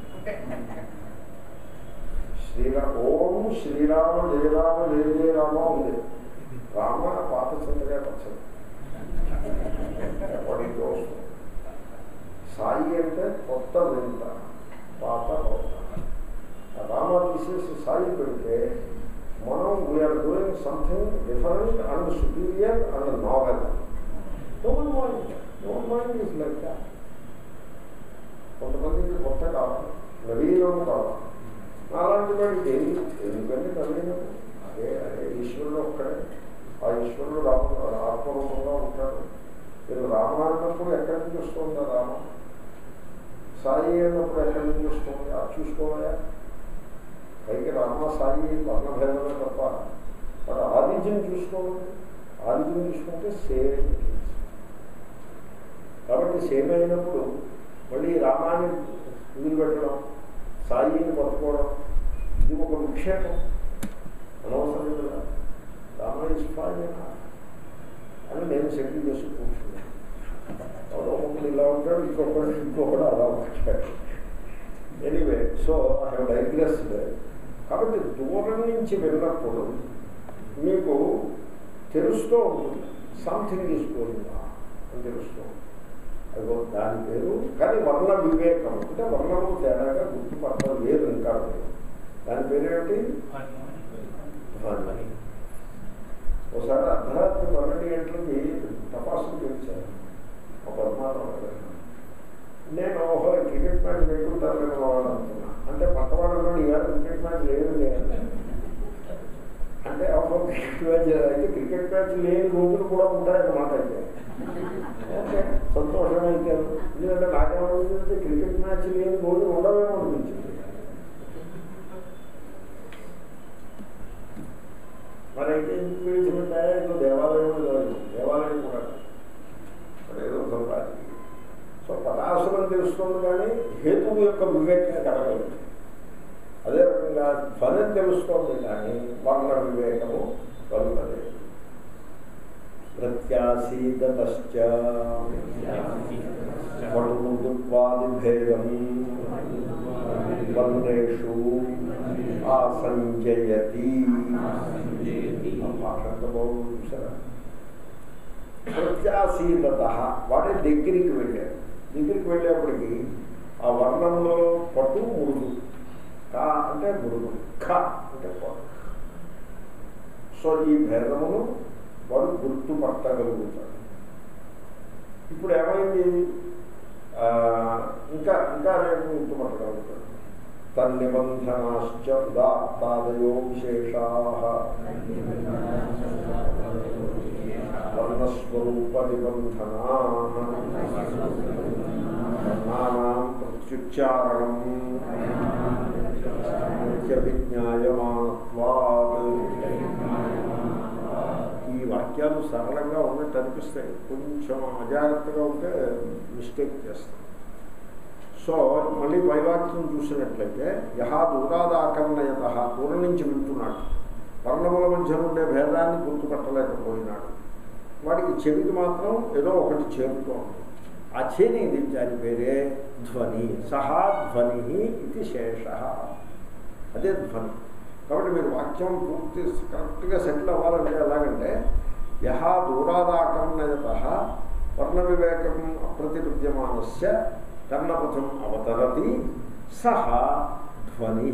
శ్రీరా ఓం శ్రీరామ జయరామ జయ జయ రామ ఉంది రామ పాత చింతగా పచ్చది ఎప్పటికీ వస్తుంది సాయి అంటే కొత్త వింత పాత కొత్త ఆ రామ తీసేసి సాయి పెడితే మనం we're doing something different and superior and novel don't mind don't mind is like that కొంతమందికి కొత్త కావాలి నవీనం కావాలి అలాంటి వాడికి ఎందుకంటే నవీనం అదే అదే ఈశ్వరుడు ఒక్కడే ఆ ఈశ్వరుడు రామ ఆత్మరూపంగా ఉంటాడు మీరు రామ అన్నప్పుడు ఎక్కడి నుంచి వస్తుందా రామ సాయి అన్నప్పుడు ఎక్కడి నుంచి వస్తుంది అది చూసుకోవాలా పైకి రామ సాయి వర్ణభేదమే తప్ప మరి ఆదిత్యం చూసుకోవాలి ఆదిత్యం చూసుకుంటే సేమ్ కాబట్టి సేమ్ అయినప్పుడు మళ్ళీ రామాన్ని వదిలిపెట్టడం సాయిని పట్టుకోవడం ఇది ఒక విక్షేపం అనవసరం కదా రామ ఇస్ ఫైన్ అని నేను సెటిల్ చేసి కూర్చున్నాను ఎవరో ఒకరు ఇలా ఉంటాడు ఇంకొకడు ఇంకొకడు అలా ఉంటాడు anyway so I have digressed కాబట్టి దూరం నుంచి వెళ్ళినప్పుడు మీకు తెలుస్తూ ఉంటుంది సంథింగ్ ఈజ్ గోయింగ్ అని తెలుస్తూ ఉంటుంది అదిగో దాని పేరు కానీ వర్ణ వివేకం అంటే వర్ణము తేడాగా గుర్తుపట్టడం లేదు ఇంకా దాని పేరేమిటి ధ్వని ఒకసారి అర్ధరాత్రి పన్నెండు గంటలకి తపాసులు చేశారు ఒక పద్మారావు గారు. నేను ఓహో క్రికెట్ మ్యాచ్ పెట్టుకుంటారు కదా వాళ్ళు అనుకున్నా అంటే పక్కవాడు ఇవాళ క్రికెట్ మ్యాచ్ లేదు లేదు అంటే ఓహో క్రికెట్ మ్యాచ్ అయితే క్రికెట్ మ్యాచ్ లేని రోజులు కూడా ఉంటాయన్నమాట అయితే ఓకే సంతోషమైతే ఎందుకంటే నాకేమనిపించింది క్రికెట్ మ్యాచ్ లేని రోజులు ఉండవేమో అనిపించింది మరి అయితే ఎందుకు విడిచిపెట్టాయా ఏదో దేవాలయం లేదు దేవాలయం కూడా కాదు. మరి ఏదో సంపాది సో పదాసురం తెలుస్తుంది కానీ హేతువు యొక్క వివేకం కలగలేదు అదే రకంగా ధ్వనం తెలుస్తోంది కానీ వర్ణ వివేకము కలుగలేదు ప్రత్యాసీదతశ్చ పటువు మృదుత్వాది భేదం వర్ణేషు ఆసంజయతి ఆ భాష ఎంత బాగుంది చూసారా ప్రత్యాశీలత వాడే దగ్గరికి వెళ్ళాడు దగ్గరికి వెళ్ళేప్పటికి ఆ వర్ణంలో పట్టు మృదు కా అంటే మృదు ఖ అంటే పట్టు సో ఈ భేదమును వాడు గుర్తుపట్టగలుగుతాడు ఇప్పుడు ఏమైంది ఆ, ఇంకా ఇంకా రేపు గుర్తుపట్టగలుగుతాడు తన్నిబంధనాశ్చ ఉదాత్తాదయో విశేషా వర్ణస్వరూప నిబంధనా వర్ణానాం ప్రత్యుచ్చారణం నిత్యవిజ్ఞాయమానత్వాత్ ఈ వాక్యాలు సరళంగా ఉన్నట్టు అనిపిస్తాయి కొంచెం అజాగ్రత్తగా ఉంటే మిస్టేక్ చేస్తాం సో మళ్ళీ వైవాక్యం చూసినట్లయితే యహా దూరాదాకర్ణయత దూరం నుంచి వింటున్నాడు వర్ణముల మధ్య ఉండే భేదాన్ని గుర్తుపట్టలేకపోయినాడు వాడికి చెవికి మాత్రం ఏదో ఒకటి చేరుతూ ఉంది ఆ చేరి దాని పేరే ధ్వని సహా ధ్వని ఇది శేష అదే ధ్వని కాబట్టి మీరు వాక్యం పూర్తి కరెక్ట్గా సెటిల్ అవ్వాలంటే ఎలాగంటే యహా దూరాదాకర్ణయత వర్ణ వివేకం అప్రతిపద్యమానస్య కర్ణపథం అవతరతి సహ ధ్వని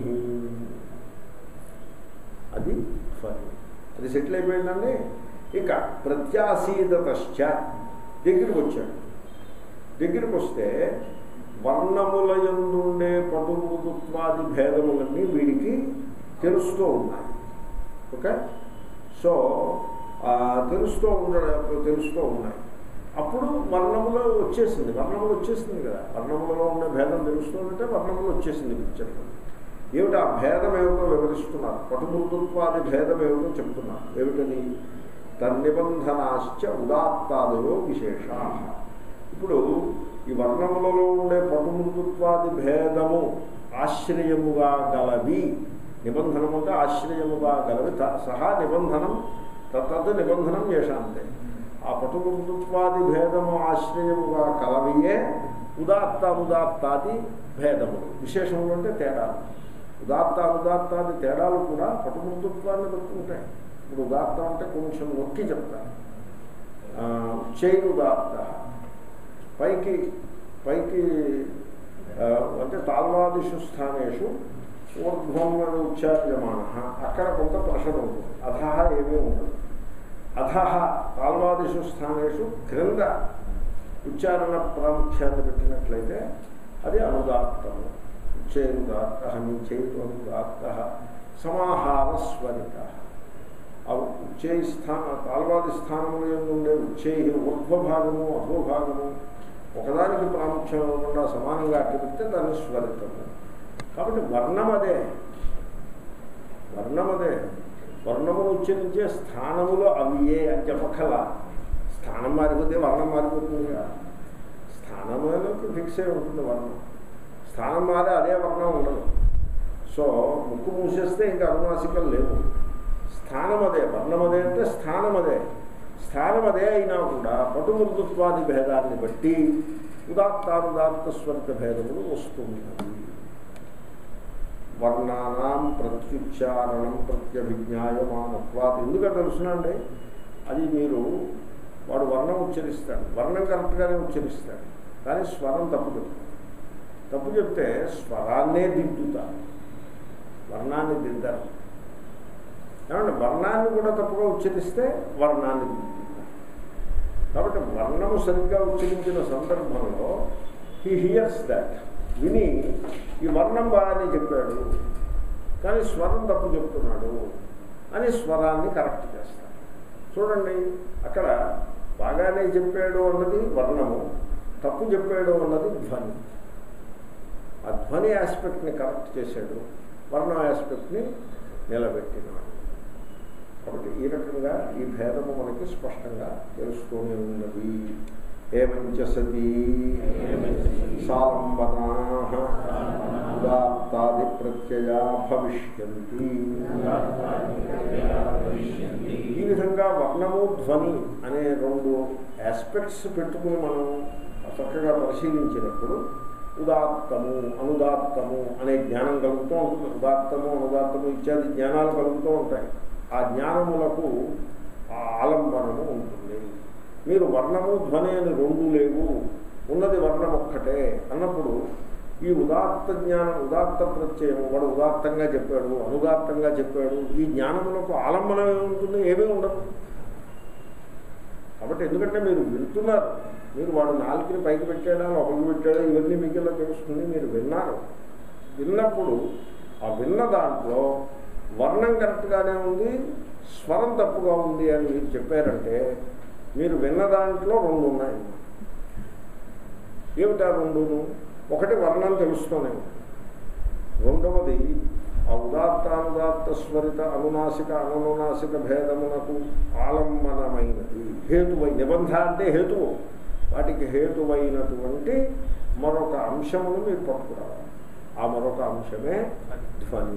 అది ధ్వని అది సెటిల్ అయిపోయిందండి ఇక ప్రత్యాసీదతశ్చ దగ్గరికి వచ్చాడు దగ్గరికి వస్తే వర్ణముల యందుండే పటుమృదుత్వాది భేదములన్నీ వీడికి తెలుస్తూ ఉన్నాయి ఓకే సో ఆ, తెలుస్తూ ఉండ తెలుస్తూ ఉన్నాయి అప్పుడు వర్ణములో వచ్చేసింది వర్ణములు వచ్చేసింది కదా వర్ణములలో ఉండే భేదం తెలుస్తుందంటే వర్ణములు వచ్చేసింది పిక్చర్లో ఏమిటి ఆ భేదం ఏమిటో వివరిస్తున్నారు పటుమృదుత్వాది భేదం ఏమిటో చెప్తున్నారు ఏమిటని తన్నిబంధనాశ్చ ఉదాత్తాదయో విశేషా ఇప్పుడు ఈ వర్ణములలో ఉండే పటుమృదుత్వాది భేదము ఆశ్రయముగా గలవి నిబంధనము అంటే ఆశ్రయముగా గలవి త- సహా నిబంధనం తత్ నిబంధనం చేశాంతే ఆ పటుమృదుత్వాది భేదము ఆశ్రయముగా కలవియే ఉదాత్త ఉదాత్తాది భేదములు విశేషములు అంటే తేడాలు ఉదాత్త ఉదాత్తాది తేడాలు కూడా పటుమృదుత్వాన్ని పెట్టుకుంటాయి ఇప్పుడు ఉదాత్తం అంటే కొంచెం నొక్కి చెప్తాను చైన్ ఉదాత్త పైకి పైకి ఆ, అంటే తాల్వాదిషు స్థానేషు ఊర్ధ్వం అని ఉచ్చార్యమాణ అక్కడ కొంత ప్రెషర్ ఉంటుంది అధహ ఏమీ ఉండదు అధహ తాల్వాదిషు స్థానేషు క్రింద ఉచ్చారణ ప్రాముఖ్యాన్ని పెట్టినట్లయితే అది అనుదాత్తము ఉచ్చేరుదాత్త నిచేతు అనుదాత్త సమాహార స్వరిత ఆ ఉచ్చై స్థాన తాల్వాది స్థానముల యందు ఉండే ఉచ్చై ఊర్ధ్వభాగము అధోభాగము ఒకదానికి ప్రాముఖ్యం ఇవ్వకుండా సమానంగా అట్టిపెడితే దాన్ని స్వరితము కాబట్టి వర్ణమదే వర్ణమదే వర్ణమును ఉచ్చరించే స్థానములు అవియే అని చెప్పకల స్థానం మారిపోతే వర్ణం మారిపోతుంది కదా స్థానములకి ఫిక్స్ అయి ఉంటుంది వర్ణం స్థానం మారే అదే వర్ణం ఉండదు సో ముక్కు మూసేస్తే ఇంకా అనునాసికలు లేవు స్థానం అదే వర్ణం అదే అంటే స్థానం అదే స్థానం అదే అయినా కూడా పటుమృదుత్వాది భేదాన్ని బట్టి ఉదాత్తానుదాత్త స్వరిత భేదములు వస్తున్నది వర్ణానాం ప్రత్యుచ్చారణం ప్రత్యభిజ్ఞాయమానత్వాది ఎందుకంటే తెలుసునండి అది మీరు వాడు వర్ణం ఉచ్చరిస్తాడు వర్ణం కరెక్ట్గానే ఉచ్చరిస్తాడు కానీ స్వరం తప్పు చెప్తాడు తప్పు చెప్తే స్వరాన్నే దిద్దుతారు వర్ణాన్ని దిద్దారు ఏమంటే వర్ణాన్ని కూడా తప్పుగా ఉచ్చరిస్తే వర్ణాన్ని దిద్దుతారు కాబట్టి వర్ణము సరిగ్గా ఉచ్చరించిన సందర్భంలో హీ హియర్స్ దాట్ విని ఈ వర్ణం బాగానే చెప్పాడు కానీ స్వరం తప్పు చెప్తున్నాడు అని స్వరాన్ని కరెక్ట్ చేస్తాడు చూడండి అక్కడ బాగానే చెప్పాడు అన్నది వర్ణము తప్పు చెప్పాడు అన్నది ధ్వని ఆ ధ్వని ఆస్పెక్ట్ని కరెక్ట్ చేశాడు వర్ణం ఆస్పెక్ట్ని నిలబెట్టినాడు కాబట్టి ఈ రకంగా ఈ భేదము మనకి స్పష్టంగా తెలుస్తూనే ఉన్నది ఏమంచ సతీ సాలంబనా ఉదాత్తాది ప్రత్యయా భవిష్యంతి ఈ విధంగా వర్ణము ధ్వని అనే రెండు ఆస్పెక్ట్స్ పెట్టుకుని మనం చక్కగా పరిశీలించినప్పుడు ఉదాత్తము అనుదాత్తము అనే జ్ఞానం కలుగుతూ ఉంటుంది ఉదాత్తము అనుదాత్తము ఇత్యాది జ్ఞానాలు కలుగుతూ ఉంటాయి ఆ జ్ఞానములకు ఆ ఆలంబనము ఉంటుంది మీరు వర్ణము ధ్వని అని రెండు లేవు ఉన్నది వర్ణం ఒక్కటే అన్నప్పుడు ఈ ఉదాత్త జ్ఞానం ఉదాత్త ప్రత్యయం వాడు ఉదాత్తంగా చెప్పాడు అనుదాత్తంగా చెప్పాడు ఈ జ్ఞానములకు ఆలంబనం ఏముంటుంది ఏమీ ఉండదు కాబట్టి ఎందుకంటే మీరు వింటున్నారు మీరు వాడు నాలుగుని పైకి పెట్టాడా లోపలికి పెట్టాడా ఇవన్నీ మీకు ఇలా తెలుస్తుంది మీరు విన్నారు విన్నప్పుడు ఆ విన్న దాంట్లో వర్ణం కరెక్ట్గానే ఉంది స్వరం తప్పుగా ఉంది అని మీరు చెప్పారంటే మీరు విన్న దాంట్లో రెండు ఉన్నాయి ఏమిటా రెండును ఒకటి వర్ణం తెలుస్తూనే ఉంది రెండవది ఆ ఉదాత్తానుదాత్త స్వరిత అనునాసిక అనునాసిక భేదమునకు ఆలంబనమైనది హేతువై నిబంధ అంటే హేతువు వాటికి హేతువైనటువంటి మరొక అంశమును మీరు పట్టుకురావాలి ఆ మరొక అంశమే ధ్వని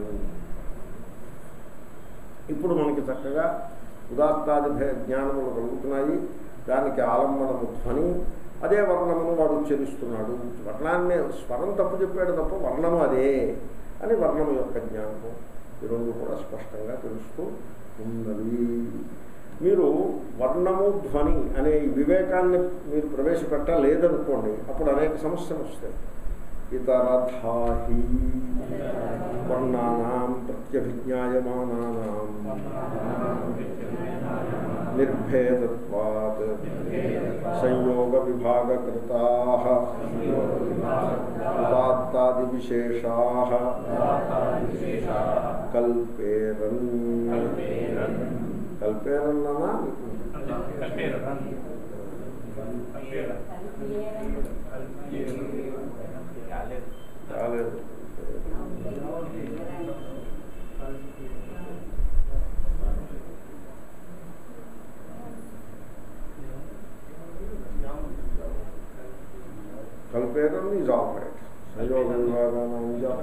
ఇప్పుడు మనకి చక్కగా ఉదాత్తాది భే జ్ఞానములు కలుగుతున్నాయి దానికి ఆలంబనము ధ్వని అదే వర్ణమును వాడు ఉచ్చరిస్తున్నాడు వర్ణాన్ని స్వరం తప్పు చెప్పాడు తప్ప వర్ణము అదే అని వర్ణము యొక్క జ్ఞానము ఈ రెండు కూడా స్పష్టంగా తెలుస్తూ ఉన్నవి మీరు వర్ణము ధ్వని అనే ఈ వివేకాన్ని మీరు ప్రవేశపెట్టలేదనుకోండి అప్పుడు అనేక సమస్యలు వస్తాయి ఇతరథాహి వర్ణానాం ప్రత్యభిజ్ఞాయమానానాం నిర్భేదత్వాత్ సంయోగ విభాగకృతా ఉదాత్తాది విశేషా కల్పేరన్ కల్పేరన్నా రాలేదు కల్పేరం ఈజ్ ఆల్ రైట్ సంయోగ విభాగానం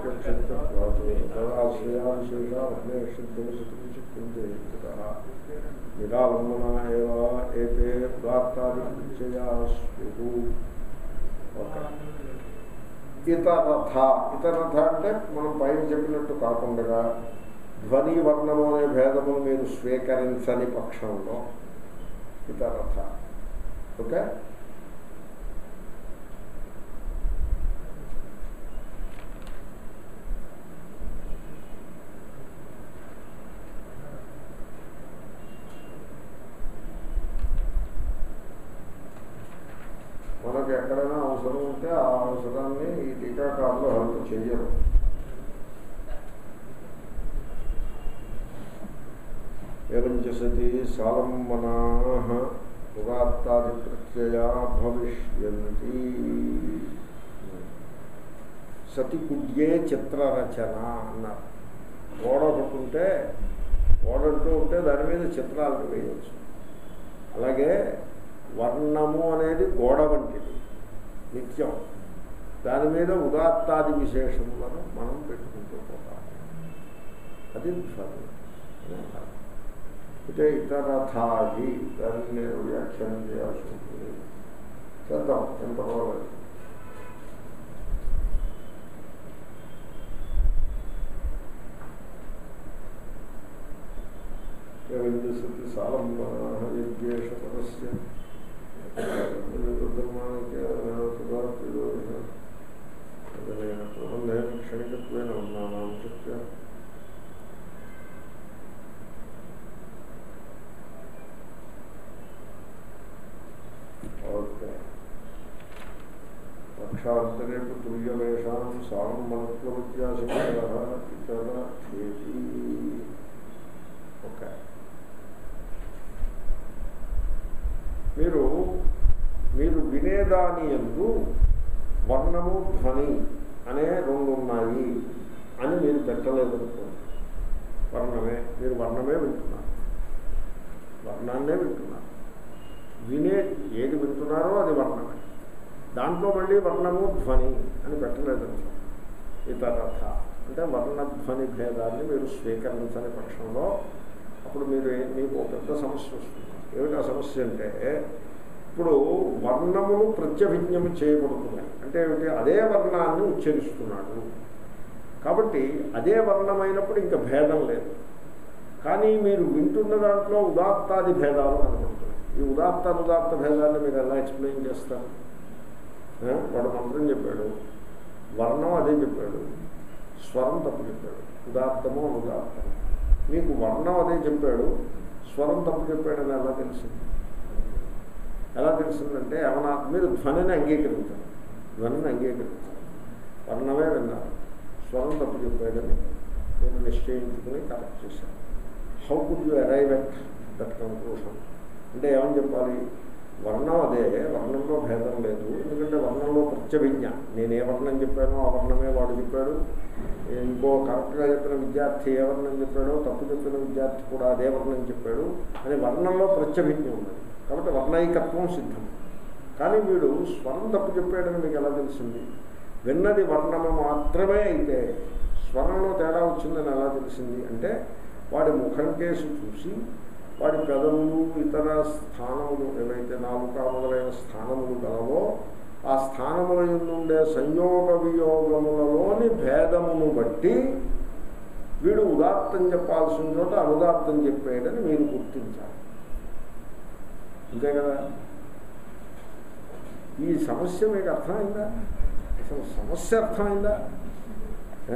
నిరాలంబన ఏవ ఏతే ఉదాత్తాది నిశ్చయాస్యు ఓకే ఇతరథ ఇతరథ అంటే మనం పైన చెప్పినట్టు కాకుండా ధ్వని వర్ణము అనే భేదమును మీరు స్వీకరించని పక్షంలో ఇతరథ ఓకే మనకు ఎక్కడైనా అవసరం ఉంటే ఆ అవసరాన్ని ఈ టీకాకారులు హెల్ప్ చేయరు ఏవంచ సతి సాలంబనా ఉదాత్తాది ప్రత్యయా భవిష్యంతి సతి కుడ్యే చిత్రరచన అన్నారు గోడ ఒకటి ఉంటే గోడ అంటూ ఉంటే దాని మీద చిత్రాలు వేయవచ్చు అలాగే వర్ణము అనేది గోడ వంటిది నిత్యం దాని మీద ఉదాత్తాది విశేషములను మనం పెట్టుకుంటూ పోతాం అది ధ్వని అయితే ఇతరథాది దాన్ని నేను వ్యాఖ్యానం చేయాల్సి ఉంటుంది చేద్దాం ఎంత పర్వాలేదు విందుసతి సాలంబన యజ్ఞేషపరస్య ప్రబంధేన క్షణికత్వేన వర్ణానాం శక్య ఓకే పక్షాంతరేపు తుల్యవేషాం సాలంబనత్వత్యాశంకర ఇతర చేతి ఓకే మీరు మీరు వినేదాని ఎందు వర్ణము ధ్వని అనే రెండు ఉన్నాయి అని మీరు పెట్టలేదనుకోండి వర్ణమే మీరు వర్ణమే వింటున్నారు వర్ణాన్నే వింటున్నారు వినే ఏది వింటున్నారో అది వర్ణమే దాంట్లో మళ్ళీ వర్ణము ధ్వని అని పెట్టలేదనుకో ఇతరథ అంటే వర్ణధ్వని భేదాన్ని మీరు స్వీకరించని పక్షంలో అప్పుడు మీరు మీకు ఒక పెద్ద సమస్య వస్తుంది ఏమిటి ఆ సమస్య అంటే ఇప్పుడు వర్ణములు ప్రత్యభిజ్ఞము చేయబడుతున్నాయి అంటే ఏమిటి అదే వర్ణాన్ని ఉచ్చరిస్తున్నాడు కాబట్టి అదే వర్ణమైనప్పుడు ఇంకా భేదం లేదు కానీ మీరు వింటున్న దాంట్లో ఉదాత్తాది భేదాలు కనబడుతున్నాయి ఈ ఉదాత్త అనుదాత్త భేదాన్ని మీరు ఎలా ఎక్స్ప్లెయిన్ చేస్తారు ఆ? వాడు మంత్రం చెప్పాడు వర్ణం అదే చెప్పాడు స్వరం తప్పు చెప్పాడు ఉదాత్తము అనుదాత్తము మీకు వర్ణం అదే చెప్పాడు స్వరం తప్పు చెప్పాడని ఎలా తెలిసింది ఎలా తెలిసిందంటే ఏమన్నా మీరు ధ్వనిని అంగీకరించారు ధ్వనిని అంగీకరించారు వర్ణమే విన్నారు స్వరం తప్పు చెప్పాడని నేను నిశ్చయించుకుని కరెక్ట్ చేశాను how could you arrive at that conclusion అంటే ఏమని చెప్పాలి వర్ణం అదే వర్ణంలో భేదం లేదు ఎందుకంటే వర్ణంలో ప్రత్యభిజ్ఞ నేను ఏ వర్ణం చెప్పానో ఆ వర్ణమే వాడు చెప్పాడు ఇంకో కరెక్ట్గా చెప్పిన విద్యార్థి ఏ వర్ణం చెప్పాడో తప్పు చెప్పిన విద్యార్థి కూడా అదే వర్ణం చెప్పాడు అని వర్ణంలో ప్రత్యభిజ్ఞ ఉన్నది కాబట్టి వర్ణైకత్వం సిద్ధం కానీ వీడు స్వరం తప్పు చెప్పాడని మీకు ఎలా తెలిసింది విన్నది వర్ణము మాత్రమే అయితే స్వరంలో తేడా వచ్చిందని ఎలా తెలిసింది అంటే వాడి ముఖం కేసు చూసి వాడి పెదవులు ఇతర స్థానములు ఏవైతే నాలుక మొదలైన స్థానములు గలవో ఆ స్థానముల నుండే సంయోగ వియోగములలోని భేదమును బట్టి వీడు ఉదాత్తం చెప్పాల్సిన చోట అనుదాత్తం చెప్పాడని మీరు గుర్తించాలి అంతే కదా ఈ సమస్య మీకు అర్థమైందా అసలు సమస్య అర్థమైందా ఏ?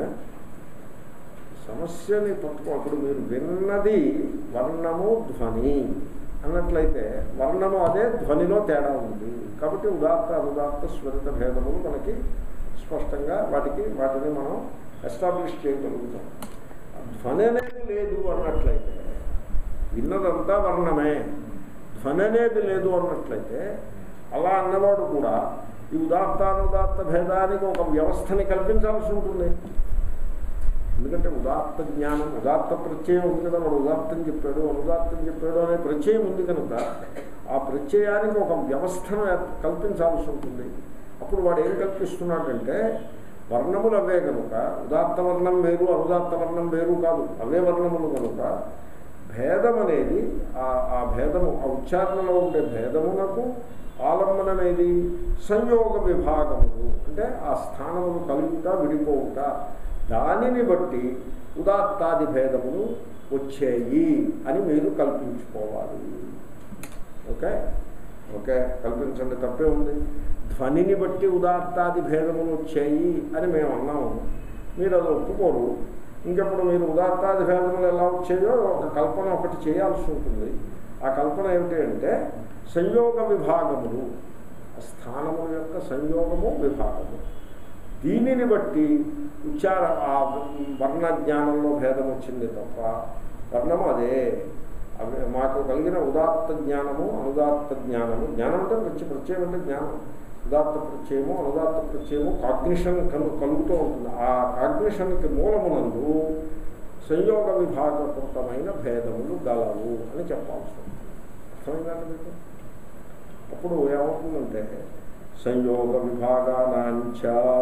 సమస్యని పట్టుకో అప్పుడు మీరు విన్నది వర్ణము ధ్వని అన్నట్లయితే వర్ణము అదే ధ్వనిలో తేడా ఉంది కాబట్టి ఉదాత్త అనుదాత్త స్వరిత భేదములు మనకి స్పష్టంగా వాటికి వాటిని మనం ఎస్టాబ్లిష్ చేయగలుగుతాం ధ్వని అనేది లేదు అన్నట్లయితే విన్నదంతా వర్ణమే ధ్వని అనేది లేదు అన్నట్లయితే అలా అన్నవాడు కూడా ఈ ఉదాత్తానుదాత్త భేదానికి ఒక వ్యవస్థని కల్పించాల్సి ఉంటుంది ఎందుకంటే ఉదాత్త జ్ఞానం ఉదాత్త ప్రత్యయం ఉంది కదా వాడు ఉదాత్తం చెప్పాడు అనుదాత్తం చెప్పాడు అనే ప్రత్యయం ఉంది కనుక ఆ ప్రత్యయానికి ఒక వ్యవస్థను ఏర్ప- కల్పించాల్సి ఉంటుంది అప్పుడు వాడు ఏం కల్పిస్తున్నాడంటే వర్ణములు అవే కనుక ఉదాత్త వర్ణం వేరు అనుదాత్త వర్ణం వేరు కాదు అవే వర్ణములు కనుక భేదం అనేది ఆ ఆ భేదము ఆ ఉచ్చారణలో ఉండే భేదమునకు ఆలంబనమేది సంయోగ విభాగములు అంటే ఆ స్థానములు కలుగుట విడిపోవుట దానిని బట్టి ఉదాత్తాది భేదములు వచ్చేయి అని మీరు కల్పించుకోవాలి ఓకే ఓకే కల్పించండి తప్పే ఉంది ధ్వనిని బట్టి ఉదాత్తాది భేదములు వచ్చాయి అని మేము అన్నాము మీరు అది ఒప్పుకోరు ఇంకెప్పుడు మీరు ఉదాత్తాది భేదములు ఎలా వచ్చాయో ఒక కల్పన ఒకటి చేయాల్సి ఉంటుంది ఆ కల్పన ఏమిటి అంటే సంయోగ విభాగములు ఆ స్థానముల యొక్క సంయోగము విభాగము దీనిని బట్టి ఉచ్చార ఆ వర్ణ జ్ఞానంలో భేదం వచ్చింది తప్ప వర్ణము అదే అవి మాకు కలిగిన ఉదాత్త జ్ఞానము అనుదాత్త జ్ఞానము జ్ఞానం అంటే ప్రత్య ప్రత్యయం అంటే జ్ఞానం ఉదాత్త ప్రత్యయము అనుదాత్త ప్రత్యయము కాగ్నిషన్ కలు కలుగుతూ ఉంటుంది ఆ కాగ్నిషన్కి మూలమునందు సంయోగ విభాగకృతమైన భేదములు గలవు అని చెప్పాల్సి ఉంటుంది అర్థమైందండి మీకు అప్పుడు ఏమవుతుందంటే సంయోగ విభాగానాంచ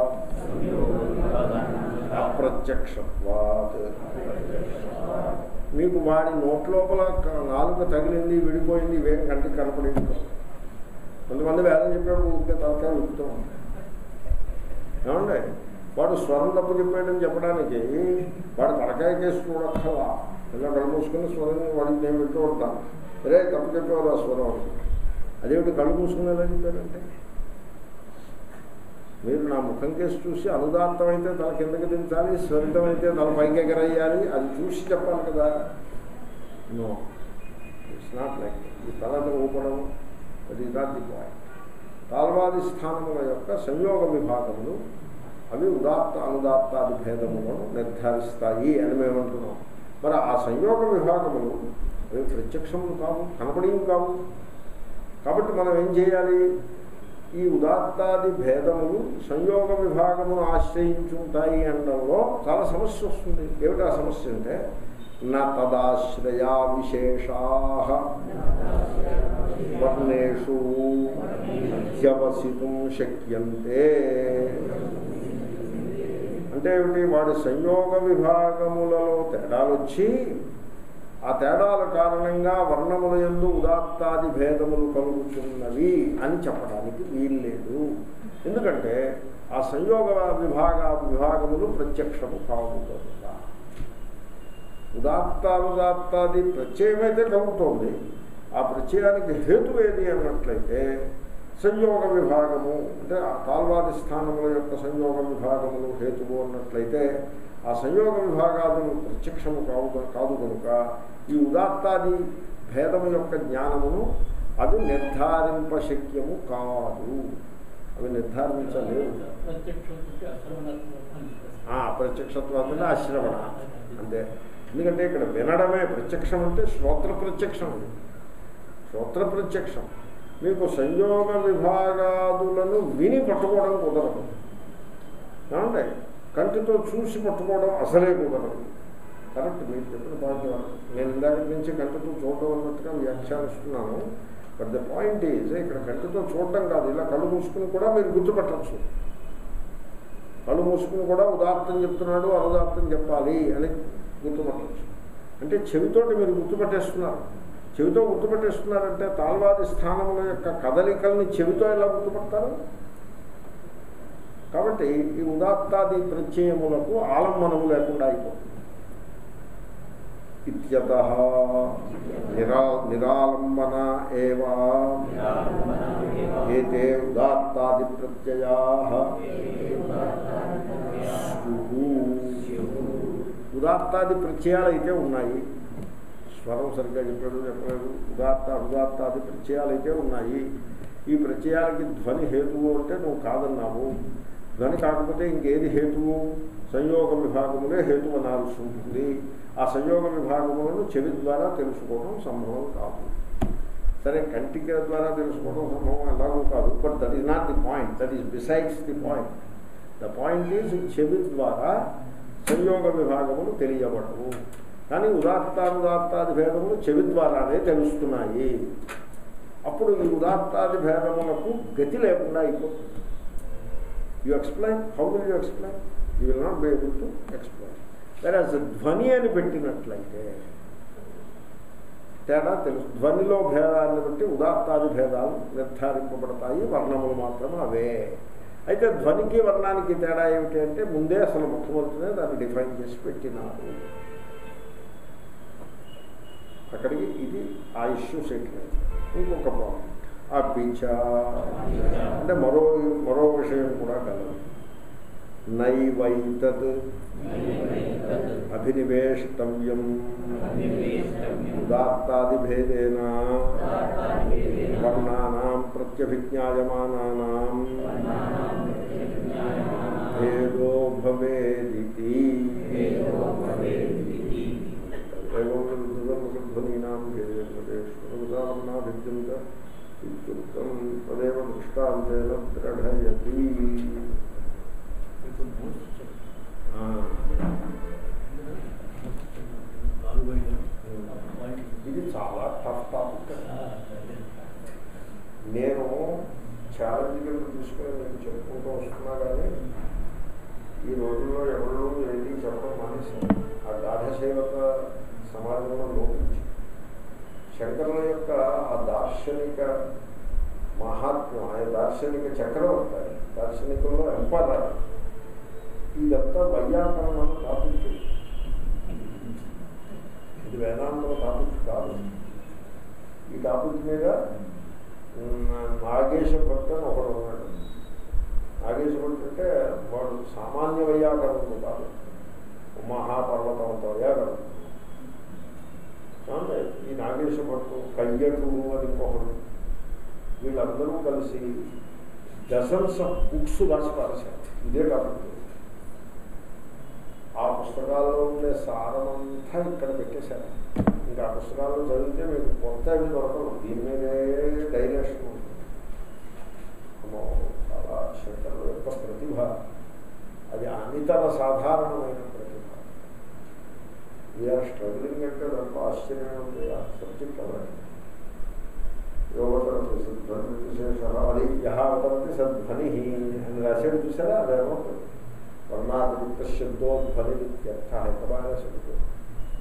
అప్రత్యక్షత్వాత్ మీకు వాడి నోట్లోపల క- నాలుక తగిలింది విడిపోయింది ఇవేం కంటికి కనపడింది కాదు. కొంతమంది వేదం చెప్పేప్పుడు ఊరికే తలకాయ ఉప్పుతూ ఉంటాయి ఏమండి వాడు స్వరం తప్పు చెప్పాడని చెప్పడానికి వాడు తలకాయ కేసు చూడక్కర్లా ఇలా కళ్ళు మూసుకుని స్వరం వాడికి నేను వింటూ ఉంటాను సరే తప్పు చెప్పేవారు ఆ స్వరం అని. అదేమిటి కళ్ళు మూసుకుని ఎలా చెప్పారంటే మీరు నా ముఖం కేసు చూసి అనుదాత్తమైతే తల కిందకి దించాలి స్వరితమైతే తల పైకి ఎగరయ్యాలి అది చూసి చెప్పాలి కదా నో ఇట్స్ నాట్ లైక్ ఈ తల ఊపడం అది నాట్ ది పాయింట్ తాల్వాది స్థానముల యొక్క సంయోగ విభాగములు అవి ఉదాత్త అనుదాత్తాది భేదములను నిర్ధారిస్తాయి అని మేము అంటున్నాం మరి ఆ సంయోగ విభాగములు అవి ప్రత్యక్షములు కావు కనపడేవి కావు కాబట్టి మనం ఏం చేయాలి ఈ ఉదాత్తాది భేదములు సంయోగ విభాగమును ఆశ్రయించుంటాయి అనడంలో చాలా సమస్య వస్తుంది ఏమిటి ఆ సమస్య అంటే నా తదాశ్రయా విశేషా వర్ణేషు అధ్యవసితం శక్యంతే అంటే ఏమిటి వాడి సంయోగ విభాగములలో తేడాలు వచ్చి ఆ తేడాల కారణంగా వర్ణముల యందు ఉదాత్తాది భేదములు కలుగుతున్నవి అని చెప్పడానికి వీల్లేదు ఎందుకంటే ఆ సంయోగ విభాగ విభాగములు ప్రత్యక్షము కావు కనుక ఉదాత్తానుదాత్తాది ప్రత్యయమైతే కలుగుతోంది ఆ ప్రత్యయానికి హేతు ఏది అన్నట్లయితే సంయోగ విభాగము అంటే ఆ తాల్వాది స్థానముల యొక్క సంయోగ విభాగములు హేతువు అన్నట్లయితే ఆ సంయోగ విభాగాదులు ప్రత్యక్షము కావు కాదు కనుక ఈ ఉదాత్తాది భేదము యొక్క జ్ఞానమును అవి నిర్ధారింపశక్యము కాదు అవి నిర్ధారించలేవు ఆ, ప్రత్యక్షత్వం అంటే ఆశ్రవణ అంతే ఎందుకంటే ఇక్కడ వినడమే ప్రత్యక్షం అంటే శ్రోత్ర ప్రత్యక్షం అది శ్రోత్ర ప్రత్యక్షం మీకు సంయోగ విభాగాదులను విని పట్టుకోవడం కుదరదు ఏమంటే కంటితో చూసి పట్టుకోవడం అసలే కుదరదు కరెక్ట్ మీరు చెప్పిన పాయింట్ నేను ఇందాక నుంచి కంటితో చూడడం అన్నట్టుగా వ్యాఖ్యానిస్తున్నాను బట్ ద పాయింట్ ఈజ్ ఇక్కడ కంటితో చూడడం కాదు ఇలా కళ్ళు మూసుకుని కూడా మీరు గుర్తుపట్టచ్చు కళ్ళు మూసుకుని కూడా ఉదార్థం చెప్తున్నాడు అనుదార్థం చెప్పాలి అని గుర్తుపట్టచ్చు అంటే చెవితోటి మీరు గుర్తుపట్టేస్తున్నారు చెవితో గుర్తుపట్టేస్తున్నారంటే తాల్వాది స్థానముల యొక్క కదలికల్ని చెవితో ఎలా గుర్తుపడతారు కాబట్టి ఈ ఉదాత్తాది ప్రత్యయములకు ఆలంబనము లేకుండా అయిపోతుంది ఇత్యత నిరా నిరాలంబన ఏవా ఏతే ఉదాత్తాది ప్రత్యయా ఉదాత్తాది ప్రత్యయాలు అయితే ఉన్నాయి స్వరం సరిగ్గా చెప్పాడు చెప్పలేదు ఉదాత్త ఉదాత్తాది ప్రత్యయాలు అయితే ఉన్నాయి ఈ ప్రత్యయాలకి ధ్వని హేతువు అంటే నువ్వు కాదన్నావు ధ్వని కాకపోతే ఇంకేది హేతువు సంయోగ విభాగములే హేతు అనాల్సి ఉంటుంది ఆ సంయోగ విభాగములను చెవి ద్వారా తెలుసుకోవడం సంభవం కాదు సరే కంటిక ద్వారా తెలుసుకోవడం సంభవం ఎలాగూ కాదు but that is not the point that is besides the point the point is చెవి ద్వారా సంయోగ విభాగములు తెలియబడవు కానీ ఉదాత్తానుదాత్తాది భేదములు చెవి ద్వారానే తెలుస్తున్నాయి అప్పుడు ఈ ఉదాత్తాది భేదములకు గతి లేకుండా అయిపోతుంది you explain how will you explain you will not be able to explain there as ధ్వని అని పెట్టినట్లయితే తేడా తెలుసు ధ్వనిలో భేదాన్ని బట్టి ఉదాత్తాది భేదాలు నిర్ధారింపబడతాయి వర్ణములు మాత్రం అవే అయితే ధ్వనికి వర్ణానికి తేడా ఏమిటి అంటే ముందే అసలు మొట్టమొదటినే దాన్ని డిఫైన్ చేసి పెట్టినారు అక్కడికి ఇది ఆ ఇష్యూ సెటిల్ అయింది ఇంకొక పాయింట్ ఆ పిచ్చ అంటే మరో మరో విషయం కూడా కలదు నైవైతద్ అభినివేష్టవ్యం ఉదాత్తాదిభేదేన వర్ణానాం ప్రత్యభిజ్ఞాయమానానాం భేదో భవేదితి ధ్వనీనాం భేదేశ్వరుదాహరణాభిద్యంత ఇత్యుక్తం తదేవ దృష్టాంతేన ద్రఢయతి ఇది చాలా టఫ్ టాపిక్ నేను ఛాలెంజ్ కింద తీసుకుని మీకు చెప్పుకుంటూ వస్తున్నా కానీ ఈ రోజుల్లో ఎవరు ఏది చెప్పడం మానేశారు ఆ గాఢసేవక సమాజంలో లోపించి శంకరుల యొక్క ఆ దార్శనిక మహాత్మ్యం ఆయన దార్శనిక చక్రవర్తి ఆయన. దార్శనికుల్లో ఎంపరర్ ఇదంతా వైయాకరణం టాపిక్ ఇది వేదాంతం టాపిక్ కాదు ఈ టాపిక్ మీద ఉమ్, నాగేశ భక్త అని ఒకడు ఉన్నాడు నాగేశ భక్త అంటే వాడు సామాన్య వైయాకరణం కాదు మహాపర్వతం అంత వైయాకరణం ఏమండి? ఈ నాగేశ భట్టు కయ్యటు అని ఇంకొకడు వీళ్ళందరూ కలిసి డజన్స్ ఆఫ్ బుక్స్ రాసి పారేశారు ఇదే కాబట్టి ఆ పుస్తకాల్లో ఉండే సారమంతా ఇక్కడ పెట్టేశారు ఇంకా ఆ పుస్తకాలను చదివితే మీకు కొత్త ఏమి దొరకదు దీని మీదే డైరెక్షన్ ఉంటుంది అమ్మో, చాలా శంకరుల యొక్క ప్రతిభ అది అనితర సాధారణమైన ప్రతిభ వీఆర్ స్ట్రగ్లింగ్ అంటే దాంట్లో ఆశ్చర్యమే ఉంది ఆ సబ్జెక్ట్ అలాంటి యోగతరతి సద్ధ్వని విశేష అది యహావతరతి సద్ధ్వని అని రాశాడు చూసారా అదేమవుతుంది వర్ణాదియుక్త శబ్దోధ్వని ఇత్యర్థ ఎంత బాగా శబ్దం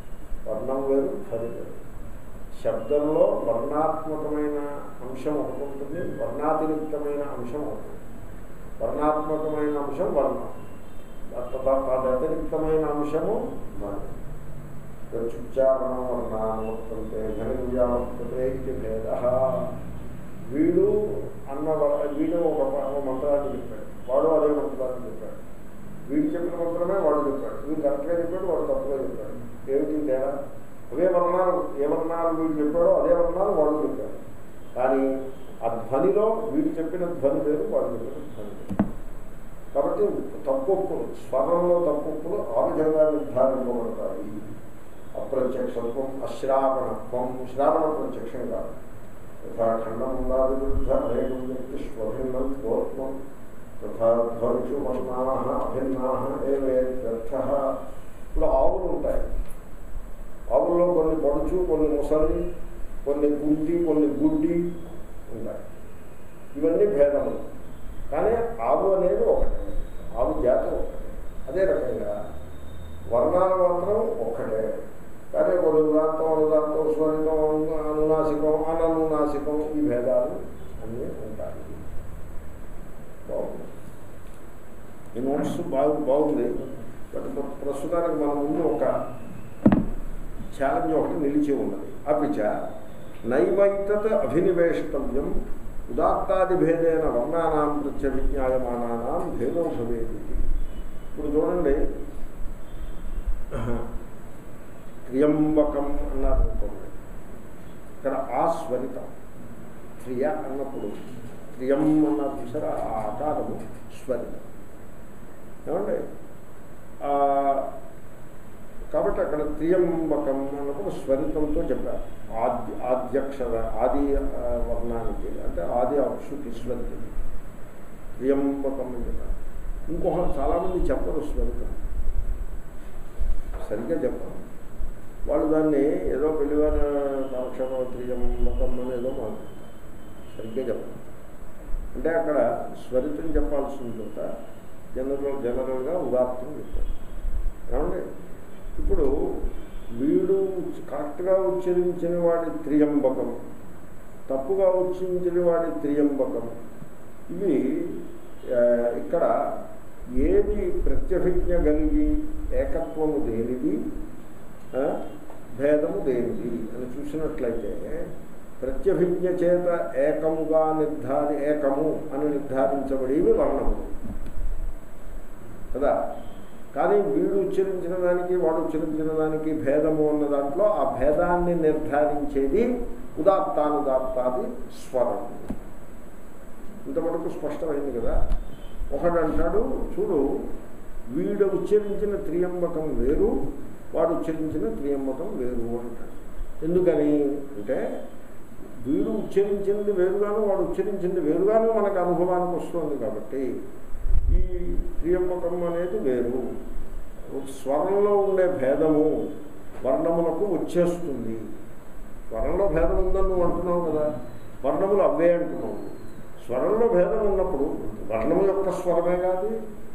వర్ణం వేరు ధ్వని వేరు శబ్దంలో వర్ణాత్మకమైన అంశం ఒకటి ఉంటుంది వర్ణాతిరిక్తమైన అంశం ఒకటి వర్ణాత్మకమైన అంశం వర్ణం తదతిరిక్తమైన అంశము ధ్వని ప్రత్యుచ్చారణం వర్ణాన్ని వర్తంతే ఘనవ్యా వర్తతే ఇది భేద వీడు అన్న వ- వీడు ఒక ప- ఒక మంత్రాన్ని చెప్పాడు వాడు అదే మంత్రాన్ని చెప్పాడు వీడు చెప్పిన మంత్రమే వాడు చెప్పాడు వీడు కరెక్ట్గా చెప్పాడు వాడు తప్పుగా చెప్పాడు ఏమిటి తేడా అవే వర్ణాలు ఏ వర్ణాలు వీడు చెప్పాడో అదే వర్ణాలు వాడు చెప్పాడు కానీ ఆ ధ్వనిలో వీడు చెప్పిన ధ్వని వేరు వాడు చెప్పిన ధ్వని వేరు కాబట్టి తప్పొప్పులు స్వరంలో తప్పొప్పులు ఆ విధంగా నిర్ధారింపబడతాయి అప్రత్యక్షత్వం అశ్రావణత్వం శ్రావణ ప్రత్యక్షం కాదు యథా ఖండముందాది విరుద్ధ అనేకం వ్యక్తి స్వభిన్నం గోత్వం తథా ధ్వనిషు వర్ణా అభిన్నా ఏవేత్యర్థ ఇప్పుడు ఆవులు ఉంటాయి ఆవుల్లో కొన్ని పడుచు కొన్ని ముసలి కొన్ని గుడ్డి కొన్ని గుడ్డి ఉంటాయి ఇవన్నీ భేదములు కానీ ఆవు అనేది ఒకటే ఆవు జాతి ఒకటే అదే రకంగా వర్ణాలు మాత్రం ఒక్కటే కానీ కొన్ని ఉదాత్తం అనుదాత్తం స్వరితం అనునాసికం అననునాసికం ఈ భేదాలు అన్నీ ఉంటాయి బాగుంది ఈ నోట్స్ బాగు బాగుంది బట్ ప్రస్తుతానికి మన ముందు ఒక ఛాలెంజ్ ఒకటి నిలిచి ఉన్నది అపిచ నైవైతత్ అభినివేష్టవ్యం ఉదాత్తాది భేదేన వర్ణానాం ప్రత్యభిజ్ఞాయమానానాం భేదో భవేది ఇప్పుడు చూడండి త్రియంబకం అన్నారు అనుకోండి ఇక్కడ ఆస్వరితం త్రియ అన్నప్పుడు త్రియం అన్నారు చూసారా ఆ ఆకారము స్వరితం ఏమండి ఆ, కాబట్టి అక్కడ త్రియంబకం అన్నప్పుడు స్వరితంతో చెప్పారు ఆద్య ఆద్యక్షర ఆది ఆ, వర్ణానికి అంటే ఆది అక్షుకి స్వరితం త్రియంబకం అని చెప్పారు ఇంకొక చాలామంది చెప్పరు స్వరితం సరిగ్గా చెప్పరు వాళ్ళు దాన్ని ఏదో పెళ్లివారి కాలక్షేపం త్రియంబకం అని ఏదో మాకు సరిగ్గా చెప్పరు అంటే అక్కడ స్వరితం చెప్పాల్సిన చోట జనరల్ జనరల్గా ఉదాత్తం చెప్పారు ఏమండి ఇప్పుడు వీడు కరెక్ట్గా ఉచ్చరించిన వాడి త్రియంబకం తప్పుగా ఉచ్చరించిన వాడి త్రియంబకం ఇవి ఆ, ఇక్కడ ఏది ప్రత్యభిజ్ఞ కలిగి ఏకత్వము దేనిది ఆ, భేదము దేనిది అని చూసినట్లయితే ప్రత్యభిజ్ఞ చేత ఏకముగా నిర్ధారి ఏకము అని నిర్ధారించబడేవి వర్ణములు కదా కానీ వీడు ఉచ్చరించిన దానికి వాడు ఉచ్చరించిన దానికి భేదము అన్న దాంట్లో ఆ భేదాన్ని నిర్ధారించేది ఉదాత్తానుదాత్తాది స్వరం ఇంతవరకు స్పష్టమైంది కదా ఒకడు అంటాడు చూడు వీడు ఉచ్చరించిన త్రియంబకం వేరు వాడు ఉచ్చరించిన త్రియంబకం వేరు అంటాడు ఎందుకని అంటే వీడు ఉచ్చరించింది వేరుగాను వాడు ఉచ్చరించింది వేరుగాను మనకు అనుభవానికి వస్తుంది కాబట్టి ఈ త్రియంబకం అనేది వేరు స్వరంలో ఉండే భేదము వర్ణములకు వచ్చేస్తుంది స్వరంలో భేదం ఉందని నువ్వు అంటున్నావు కదా వర్ణములు అవే అంటున్నావు స్వరంలో భేదం ఉన్నప్పుడు వర్ణము యొక్క స్వరమే కాదు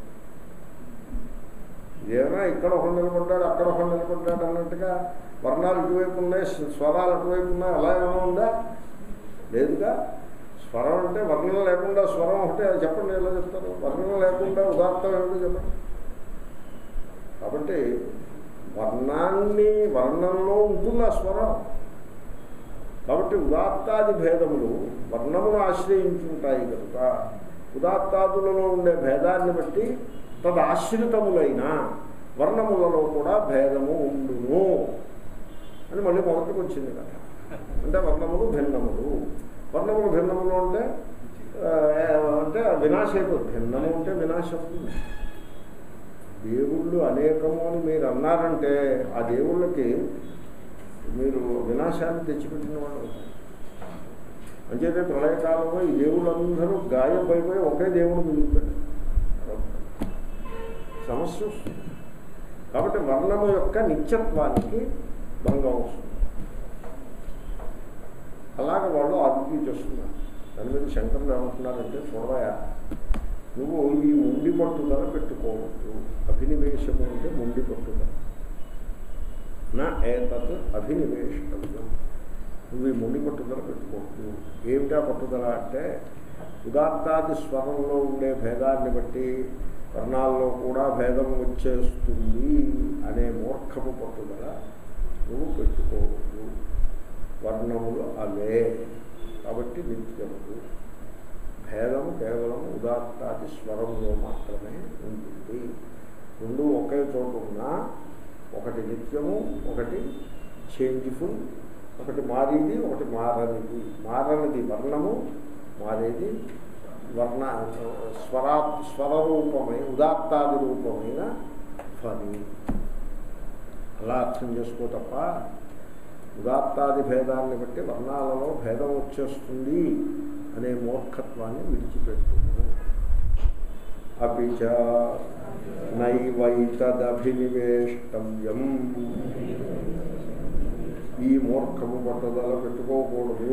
ఏమైనా ఇక్కడ ఒక నిలబడ్డాడు అక్కడ ఒక నిలబడ్డాడు అన్నట్టుగా వర్ణాలు ఇటువైపు ఉన్నాయి స్వరాలు అటువైపు ఉన్నాయి అలా ఏమైనా ఉందా లేదుగా స్వరం అంటే వర్ణం లేకుండా స్వరం ఒకటే అది చెప్పండి ఎలా చెప్తారు వర్ణం లేకుండా ఉదార్థం ఏమిటో చెప్పండి కాబట్టి వర్ణాన్ని వర్ణంలో ఉంటుంది ఆ స్వరం కాబట్టి ఉదాత్తాది భేదములు వర్ణమును ఆశ్రయించుంటాయి కనుక ఉదాత్తాదులలో ఉండే భేదాన్ని బట్టి తదాశ్రితములైన వర్ణములలో కూడా భేదము ఉండును అని మళ్ళీ మొదటికి వచ్చింది కదా అంటే వర్ణములు భిన్నములు వర్ణములు భిన్నములు అంటే ఆ, అంటే వినాశ అయిపోతుంది భిన్నము అంటే వినాశం అవుతుంది దేవుళ్ళు అనేకము అని మీరు అన్నారంటే ఆ దేవుళ్ళకి మీరు వినాశాన్ని తెచ్చిపెట్టిన వాళ్ళు అవుతారు. అంచేతే ప్రళయకాలంలో ఈ దేవుళ్ళందరూ గాయపైపోయి ఒకే దేవుడు మిగులుతాడు సమస్య వస్తుంది కాబట్టి వర్ణము యొక్క నిత్యత్వానికి భంగం వస్తుంది అలాగ వాళ్ళు ఆర్గ్యూ చేస్తున్నారు దాని మీద శంకరులు ఏమంటున్నారంటే చూడవయా నువ్వు ఈ ముండి పట్టుదల పెట్టుకోవద్దు అభినివేశము అంటే ముండి పట్టుదల నా ఏతత్ అభినివేష్టవ్యం నువ్వు ఈ మొండి పట్టుదల పెట్టుకోవద్దు ఏమిటా పట్టుదల అంటే ఉదాత్తాది స్వరంలో ఉండే భేదాన్ని బట్టి వర్ణాల్లో కూడా భేదం వచ్చేస్తుంది అనే మూర్ఖపు పట్టుదల నువ్వు పెట్టుకోవద్దు వర్ణములు అవే కాబట్టి నిత్యములు భేదము కేవలం ఉదాత్తాది స్వరంలో మాత్రమే ఉంటుంది రెండు ఒకే చోట ఉన్నా ఒకటి నిత్యము ఒకటి చేంజ్ఫుల్ ఒకటి మారేది ఒకటి మారనిది మారనిది వర్ణము మారేది వర్ణ స్వరా స్వరరూపమైన ఉదాత్తాది రూపమైన ఫని అలా అర్థం చేసుకో తప్ప ఉదాత్తాది భేదాన్ని బట్టి వర్ణాలలో భేదం వచ్చేస్తుంది అనే మూర్ఖత్వాన్ని విడిచిపెట్టును అపిచ నైవైతదభినివేష్టవ్యం ఈ మూర్ఖము పట్టుదల పెట్టుకోకూడదు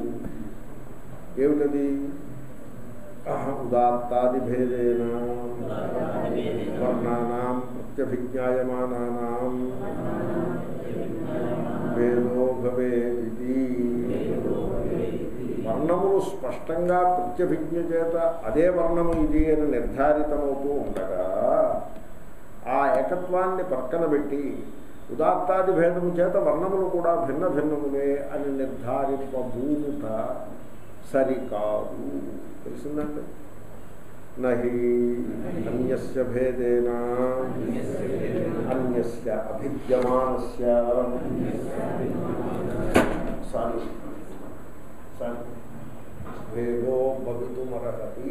ఏమిటది ఉదాత్తాది భేదేన వర్ణానాం ప్రత్యభిజ్ఞాయమానానాం భేదో భవేది వర్ణములు స్పష్టంగా ప్రత్యభిజ్ఞ చేత అదే వర్ణము ఇది అని నిర్ధారితమవుతూ ఉండగా ఆ ఏకత్వాన్ని పక్కన పెట్టి ఉదాత్తాది భేదము చేత వర్ణములు కూడా భిన్న భిన్నములే అని నిర్ధారింపబూముట సరికాదు తెలిసిందంటే నహి అన్యస్య భేదేన అన్యస్య అభిద్యమానస్య సారీ సారీ భేదో భవితుమర్హతి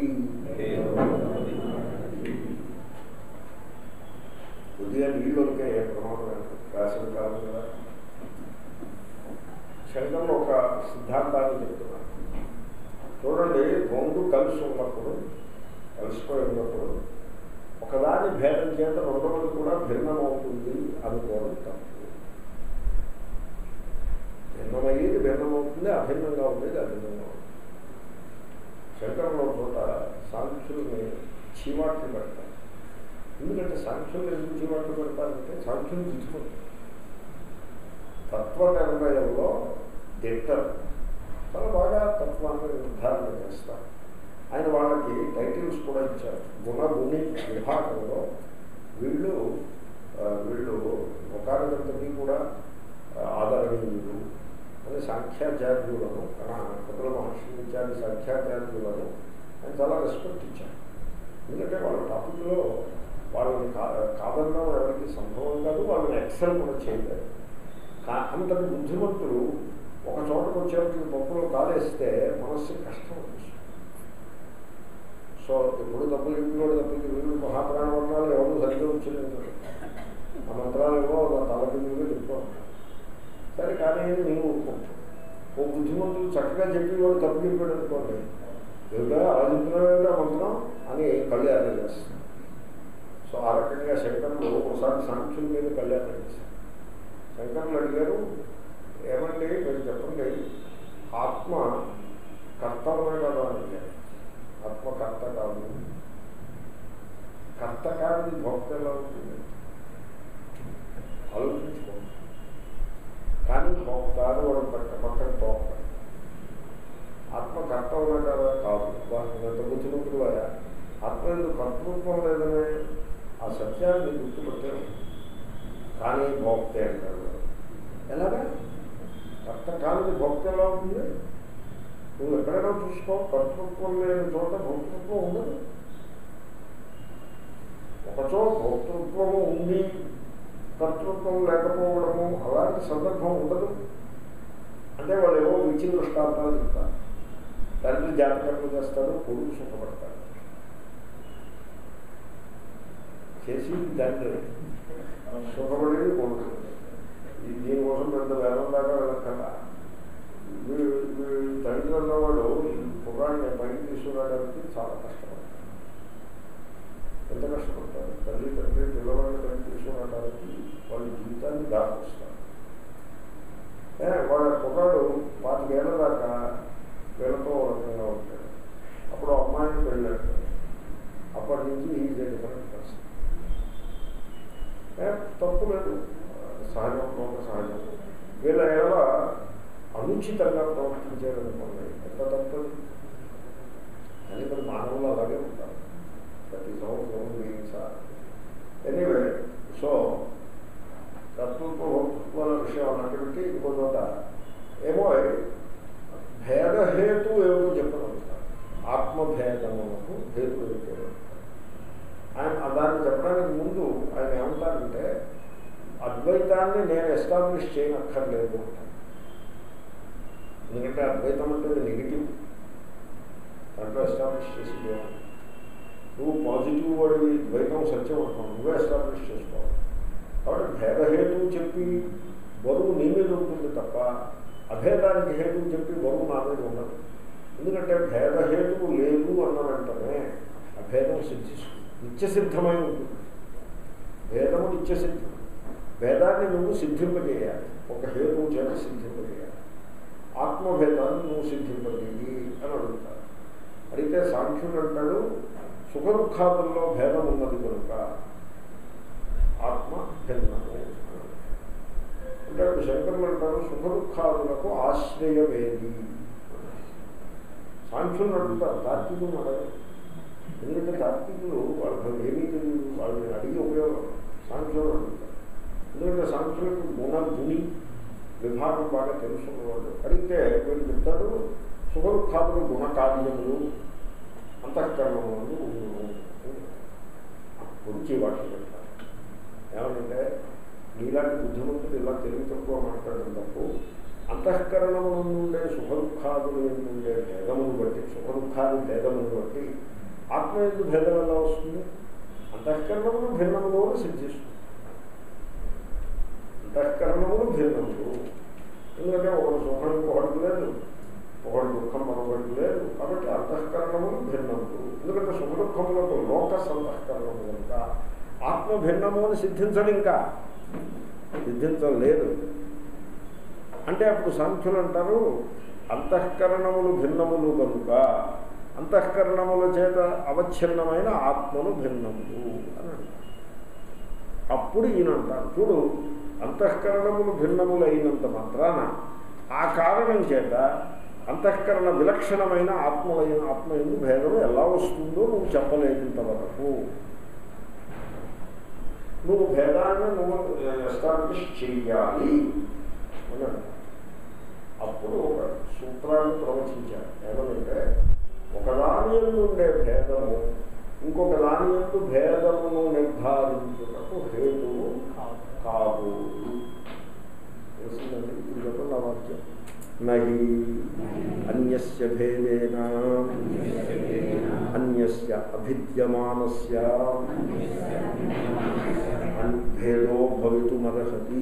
కొద్దిగా నీళ్ళకే ఏ ప్రమాదం రాసిన కాలం కదా శంకర్లు ఒక సిద్ధాంతాన్ని చెప్తున్నారు చూడండి రెండు కలిసి ఉన్నప్పుడు కలిసిపోయి ఉన్నప్పుడు ఒకదాని భేదం చేత రెండవది కూడా భిన్నమవుతుంది అనుకోవడం తప్పు భిన్నమయ్యేది భిన్నమవుతుంది అభిన్నంగా ఉండేది అభిన్నంగా ఉంటుంది శంకరంలో చోట సాంఖ్యుల్ని చీవాట్లు పెడతారు ఎందుకంటే సాంఖ్యులు ఎందుకు చీవాట్లు పెడతారంటే సాంఖ్యులు తిట్టుకుంటారు తత్వ నిర్ణయంలో దిట్టరు చాలా బాగా తత్వాన్ని నిర్ధారణ చేస్తారు ఆయన వాళ్ళకి టైటిల్స్ కూడా ఇచ్చారు గుణగుణి విభాగంలో వీళ్ళు వీళ్ళు ఒకరికంతకీ కూడా ఆదరణీయులు అని సాంఖ్యాచార్యులను కపిల మహర్షి ఇత్యాది సాంఖ్యాచార్యులను ఆయన చాలా రెస్పెక్ట్ ఇచ్చారు ఎందుకంటే వాళ్ళ టాపిక్లో వాళ్ళని కా కాదనడం ఎవరికి సంభవం కాదు వాళ్ళని ఎక్సెల్ కూడా చేయలేదు అంతటి బుద్ధిమంతులు ఒక చోటకు వచ్చేప్పుడు పప్పులో కాలేస్తే మనస్సు కష్టం వచ్చి సో ఎప్పుడు తప్పులు ఇంట్లో తప్పులు వీళ్ళు మహాప్రాణ వర్ణాలు ఎవరు సరిగ్గా వచ్చింది ఆ మంత్రాలు ఏమో తలకిందుగా చెప్తూ సరే కానీ నేను ఓ బుద్ధిమంతులు చక్కగా చెప్పి వాడు తప్పు చెప్పాడు అనుకోండి ఏమిటో అలా చెప్తున్నాడు ఆ మంత్రం అని కళ్యాణం చేస్తాను సో ఆ రకంగా శంకరులు ఒకసారి సాంఖ్యుల మీద కళ్యాణం చేశారు శంకరులు అడిగారు ఏమండి మీరు చెప్పండి ఆత్మ కర్తవమే కదా అని అడిగారు ఆత్మ కర్త కాదు కర్త కాదు భోక్త ఎలా ఉంటుంది ఆలోచించుకోండి కానీ భోక్త అని వాడు పక్క పక్కన తోస్తాడు ఆత్మ కర్తవమే కదా కాదు ఎంత బుద్ధిముఖులు ఆత్మ ఎందుకు కర్తృత్వం లేదనే ఆ సత్యాన్ని గుర్తుపెట్టారు కానీ భోక్తే అంటారు ఎలాగా కర్త కానిది భోక్త ఎలా ఉంటుంది నువ్వు ఎక్కడైనా చూసుకో కర్తృత్వం లేని చోట భోక్తృత్వం ఉండదు ఒకచో భోక్తృత్వము ఉండి కర్తృత్వం లేకపోవడము అలాంటి సందర్భం ఉండదు అంటే వాళ్ళు ఏవో విచ్చిన దృష్టాంతాలు చెప్తారు తండ్రి జాతకర్లు చేస్తారు కొడుకు సుఖపడతారు చేసి తండ్రి సుఖపడేది కొడుకు దీనికోసం పెద్ద వేలం దాకా వెళ్ళక్కల వీడు వీడు తండ్రి ఉన్నవాడు కుర్రాన్ని పైకి తీసుకురావడానికి చాలా కష్టపడతారు ఎంత కష్టపడతారు తల్లి తండ్రి పిల్లవాడిని పైకి తీసుకురావడానికి వాళ్ళ జీవితాన్ని దాకొస్తారు వాళ్ళ కుర్రాడు పాతికేళ్ల దాకా వీళ్ళతో రకంగా ఉంటాడు అప్పుడు అమ్మాయిని పెళ్ళాడు అప్పటి నుంచి ఈజ్ డిఫరెంట్ పర్సన్ తప్పు లేదు సహజం లోక సహజం వీళ్ళ ఏవ అనుచితంగా ప్రవర్తించారనుకోండి ఎంత తప్పదు అని మరి మానవులు అలాగే ఉంటారు ప్రతి సంవత్సరం బీయింగ్స్ ఎనీవే సో తత్వత్వ విషయం అన్నటువంటి ఇంకో చోట ఏమో భేదహేతు ఏమిటో చెప్పగలుగుతారు ఆత్మభేదమునకు హేతు ఏమిటో ఆయన దాన్ని చెప్పడానికి ముందు ఆయన ఏమంటారంటే అద్వైతాన్ని నేను ఎస్టాబ్లిష్ చేయనక్కర్లేదు ఎందుకంటే అద్వైతం అంటే నెగిటివ్ దాంట్లో ఎస్టాబ్లిష్ చేసి నువ్వు పాజిటివ్ వాడివి ద్వైతం సత్యం అంటున్నావు నువ్వే ఎస్టాబ్లిష్ చేసుకోవాలి కాబట్టి భేదహేతువు చెప్పి బరువు నీ మీద ఉంటుంది తప్ప అభేదానికి హేతువు చెప్పి బరువు నా మీద ఉండదు ఎందుకంటే భేదహేతువు లేదు అన్న వెంటనే అభేదం సిద్ధిస్తుంది నిత్యసిద్ధమై ఉంటుంది భేదము నిత్యసిద్ధం భేదాన్ని నువ్వు సిద్ధింపజేయాలి ఒక హేతువు చేత సిద్ధింపజేయాలి ఆత్మభేదాన్ని నువ్వు సిద్ధింపజేయి అని అడుగుతారు అడిగితే సాంఖ్యుడు అంటాడు సుఖ దుఃఖాదుల్లో భేదం ఉన్నది కనుక ఆత్మ భిన్నము అంటే ఇప్పుడు శంకరులు అంటారు సుఖ దుఃఖాదులకు ఆశ్రయమేది సాంఖ్యులు అడుగుతారు తార్కికులు అడగరు ఎందుకంటే తార్కికులు వాళ్ళకి ఏమీ తెలియదు వాళ్ళని అడిగి ఉపయోగం సాంఖ్యులు అడుగుతారు ఎందుకంటే సాంఖ్యులకు గుణ గుణి విభాగం బాగా తెలుసున్న వాళ్ళు అడిగితే వీళ్ళు చెప్తాడు సుఖ దుఃఖాదులు గుణకార్యములు అంతఃకరణములు ఉండును గురించి వాటిని పెడతారు ఏమంటే నీలాంటి బుద్ధిమంతుడు ఇలా తెలివి తక్కువ మాట్లాడడం తప్పు అంతఃకరణముల నుండే సుఖ దుఃఖాదులు ఉండే భేదమును బట్టి సుఖ దుఃఖాది భేదమును బట్టి ఆత్మ ఎందుకు భేదం ఎలా వస్తుంది అంతఃకరణములు భిన్నములు సిద్ధిస్తుంది అంతఃకరణములు భిన్నములు ఎందుకంటే ఒకటి సుఖం ఇంకొకటి లేదు ఒకటి దుఃఖం మరొకటి లేదు కాబట్టి అంతఃకరణములు భిన్నములు ఎందుకంటే సుఖ దుఃఖములకు లోకస్ అంతఃకరణము కనుక ఆత్మ భిన్నము అని సిద్ధించడు ఇంకా సిద్ధించలేదు అంటే అప్పుడు సంఖ్యులు అంటారు అంతఃకరణములు భిన్నములు కనుక అంతఃకరణముల చేత అవచ్ఛిన్నమైన ఆత్మలు భిన్నములు అని అంటారు అప్పుడు ఈయన అంటారు చూడు అంతఃకరణములు భిన్నములు అయినంత మాత్రాన ఆ కారణం చేత అంతఃకరణ విలక్షణమైన ఆత్మలైన ఆత్మ ఎందు భేదం ఎలా వస్తుందో నువ్వు చెప్పలేదు ఇంతవరకు నువ్వు భేదాన్ని నువ్వు ఎస్టాబ్లిష్ చెయ్యాలి అన్నాడు అప్పుడు ఒక సూత్రాన్ని ప్రవచించారు ఏమనంటే ఒకదాని ఉండే భేదము ఇంకొక దాని ఎందు భేదమును నిర్ధారించుటకు హేతువు కాదు తెలిసిందండి ఇది చెప్పండి ఆ వాక్యం నహి అన్యస్య భేదేన అన్యస్య అభిద్యమానస్య భేదో భవితుమర్హతి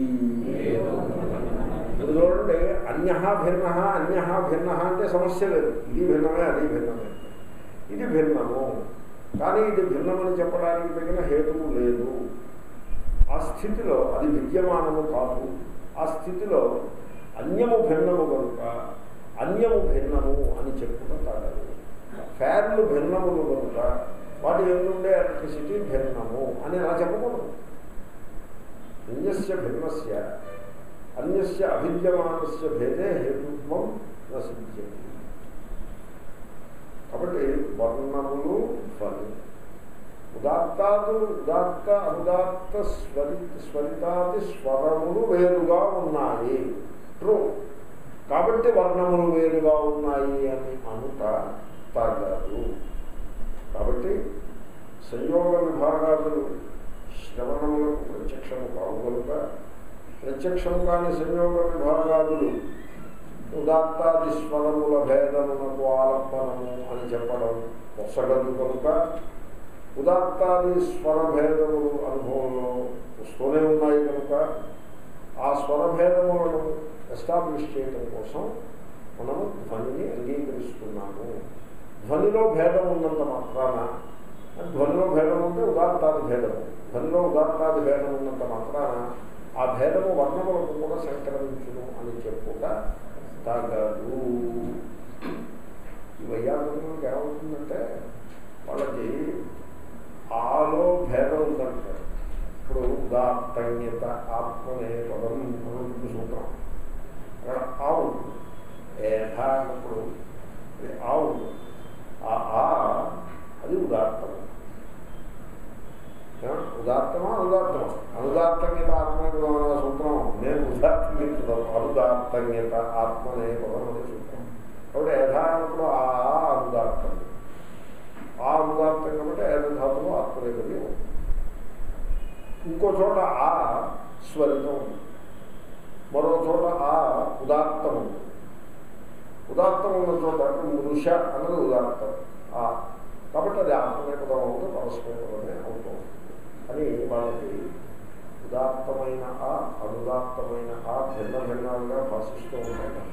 ఇది చూడండి అన్య భిన్న అన్య భిన్న అంటే సమస్య లేదు ఇది భిన్నమే అది భిన్నమే ఇది భిన్నము కానీ ఇది భిన్నమని చెప్పడానికి తగిన హేతువు లేదు ఆ స్థితిలో అది విద్యమానము కాదు ఆ స్థితిలో అన్యము భిన్నము కనుక అన్యము భిన్నము అని చెప్పుకుంటూ తాగాలి ఫ్యాన్లు భిన్నములు కనుక వాటి ఎందుండే ఎలక్ట్రిసిటీ భిన్నము అని అలా చెప్పకూడదు అన్యస్య భిన్నస్య అన్యస్య అభిద్యమానస్య భేదే హేతుత్వం నసిద్ధ్యతి కాబట్టి వర్ణములు ధ్వని ఉదాత్తాదులు ఉదాత్త అనుదాత్త స్వరి స్వరితాది స్వరములు వేరుగా ఉన్నాయి ట్రూ కాబట్టి వర్ణములు వేరుగా ఉన్నాయి అని అనుట తాగాదు కాబట్టి సంయోగ విభాగాలు శ్రవణములకు ప్రత్యక్షము కావు కనుక ప్రత్యక్షం కాని సంయోగ విభాగాదులు ఉదాత్తాది స్వరముల భేదమునకు ఆలంబనము అని చెప్పడం పొసగదు కనుక ఉదాత్తాది స్వరభేదములు అనుభవంలో వస్తూనే ఉన్నాయి కనుక ఆ స్వరభేదములను ఎస్టాబ్లిష్ చేయడం కోసం మనము ధ్వనిని అంగీకరిస్తున్నాము ధ్వనిలో భేదం ఉన్నంత మాత్రాన ధ్వనిలో భేదం ఉంటే ఉదాత్తాది భేదము ధ్వనిలో ఉదాత్తాది భేదం ఉన్నంత మాత్రాన ఆ భేదము వర్ణములకు కూడా సంక్రమించును అని చెప్పుట తాగదు ఈ వైయాకరణకు ఏమవుతుందంటే వాళ్ళకి ఆలో భేదం ఉందంటారు ఇప్పుడు ఉదాత్తన్యత ఆత్మనే పదం అనుకుంటు సూత్రం అక్కడ ఆ ఉంటుంది ఏథ అన్నప్పుడు ఇది ఆ ఉంటుంది ఆ ఆ అది ఉదాత్తము ఆ, ఉదాత్తమా అనుదాత్తమా అనుదాత్తన్యత ఆత్మనే అనే సూత్రం నేను ఉదాత్తన్యత అనుదాత్తన్యత ఆత్మనే పదం అనే సూత్రం కాబట్టి యథా అన్నప్పుడు ఆ ఆ అనుదాత్తం ఆ అనుదాత్తం కాబట్టి ఏధాతులు ఆత్మనేపది ఇంకో చోట ఆ స్వరితం ఉంది మరో చోట ఆ ఉదాత్తం ఉంది ఉదాత్తం ఉన్న చోట మృష అన్నది ఉదాత్తం ఆ కాబట్టి అది ఆత్మనేపదం అవుతుంది పరస్పరమే అవుతుంది అని వాళ్ళకి ఉదాత్తమైన ఆ అనుదాత్తమైన ఆ భిన్న భిన్నాలుగా భాషిస్తూ ఉంటారు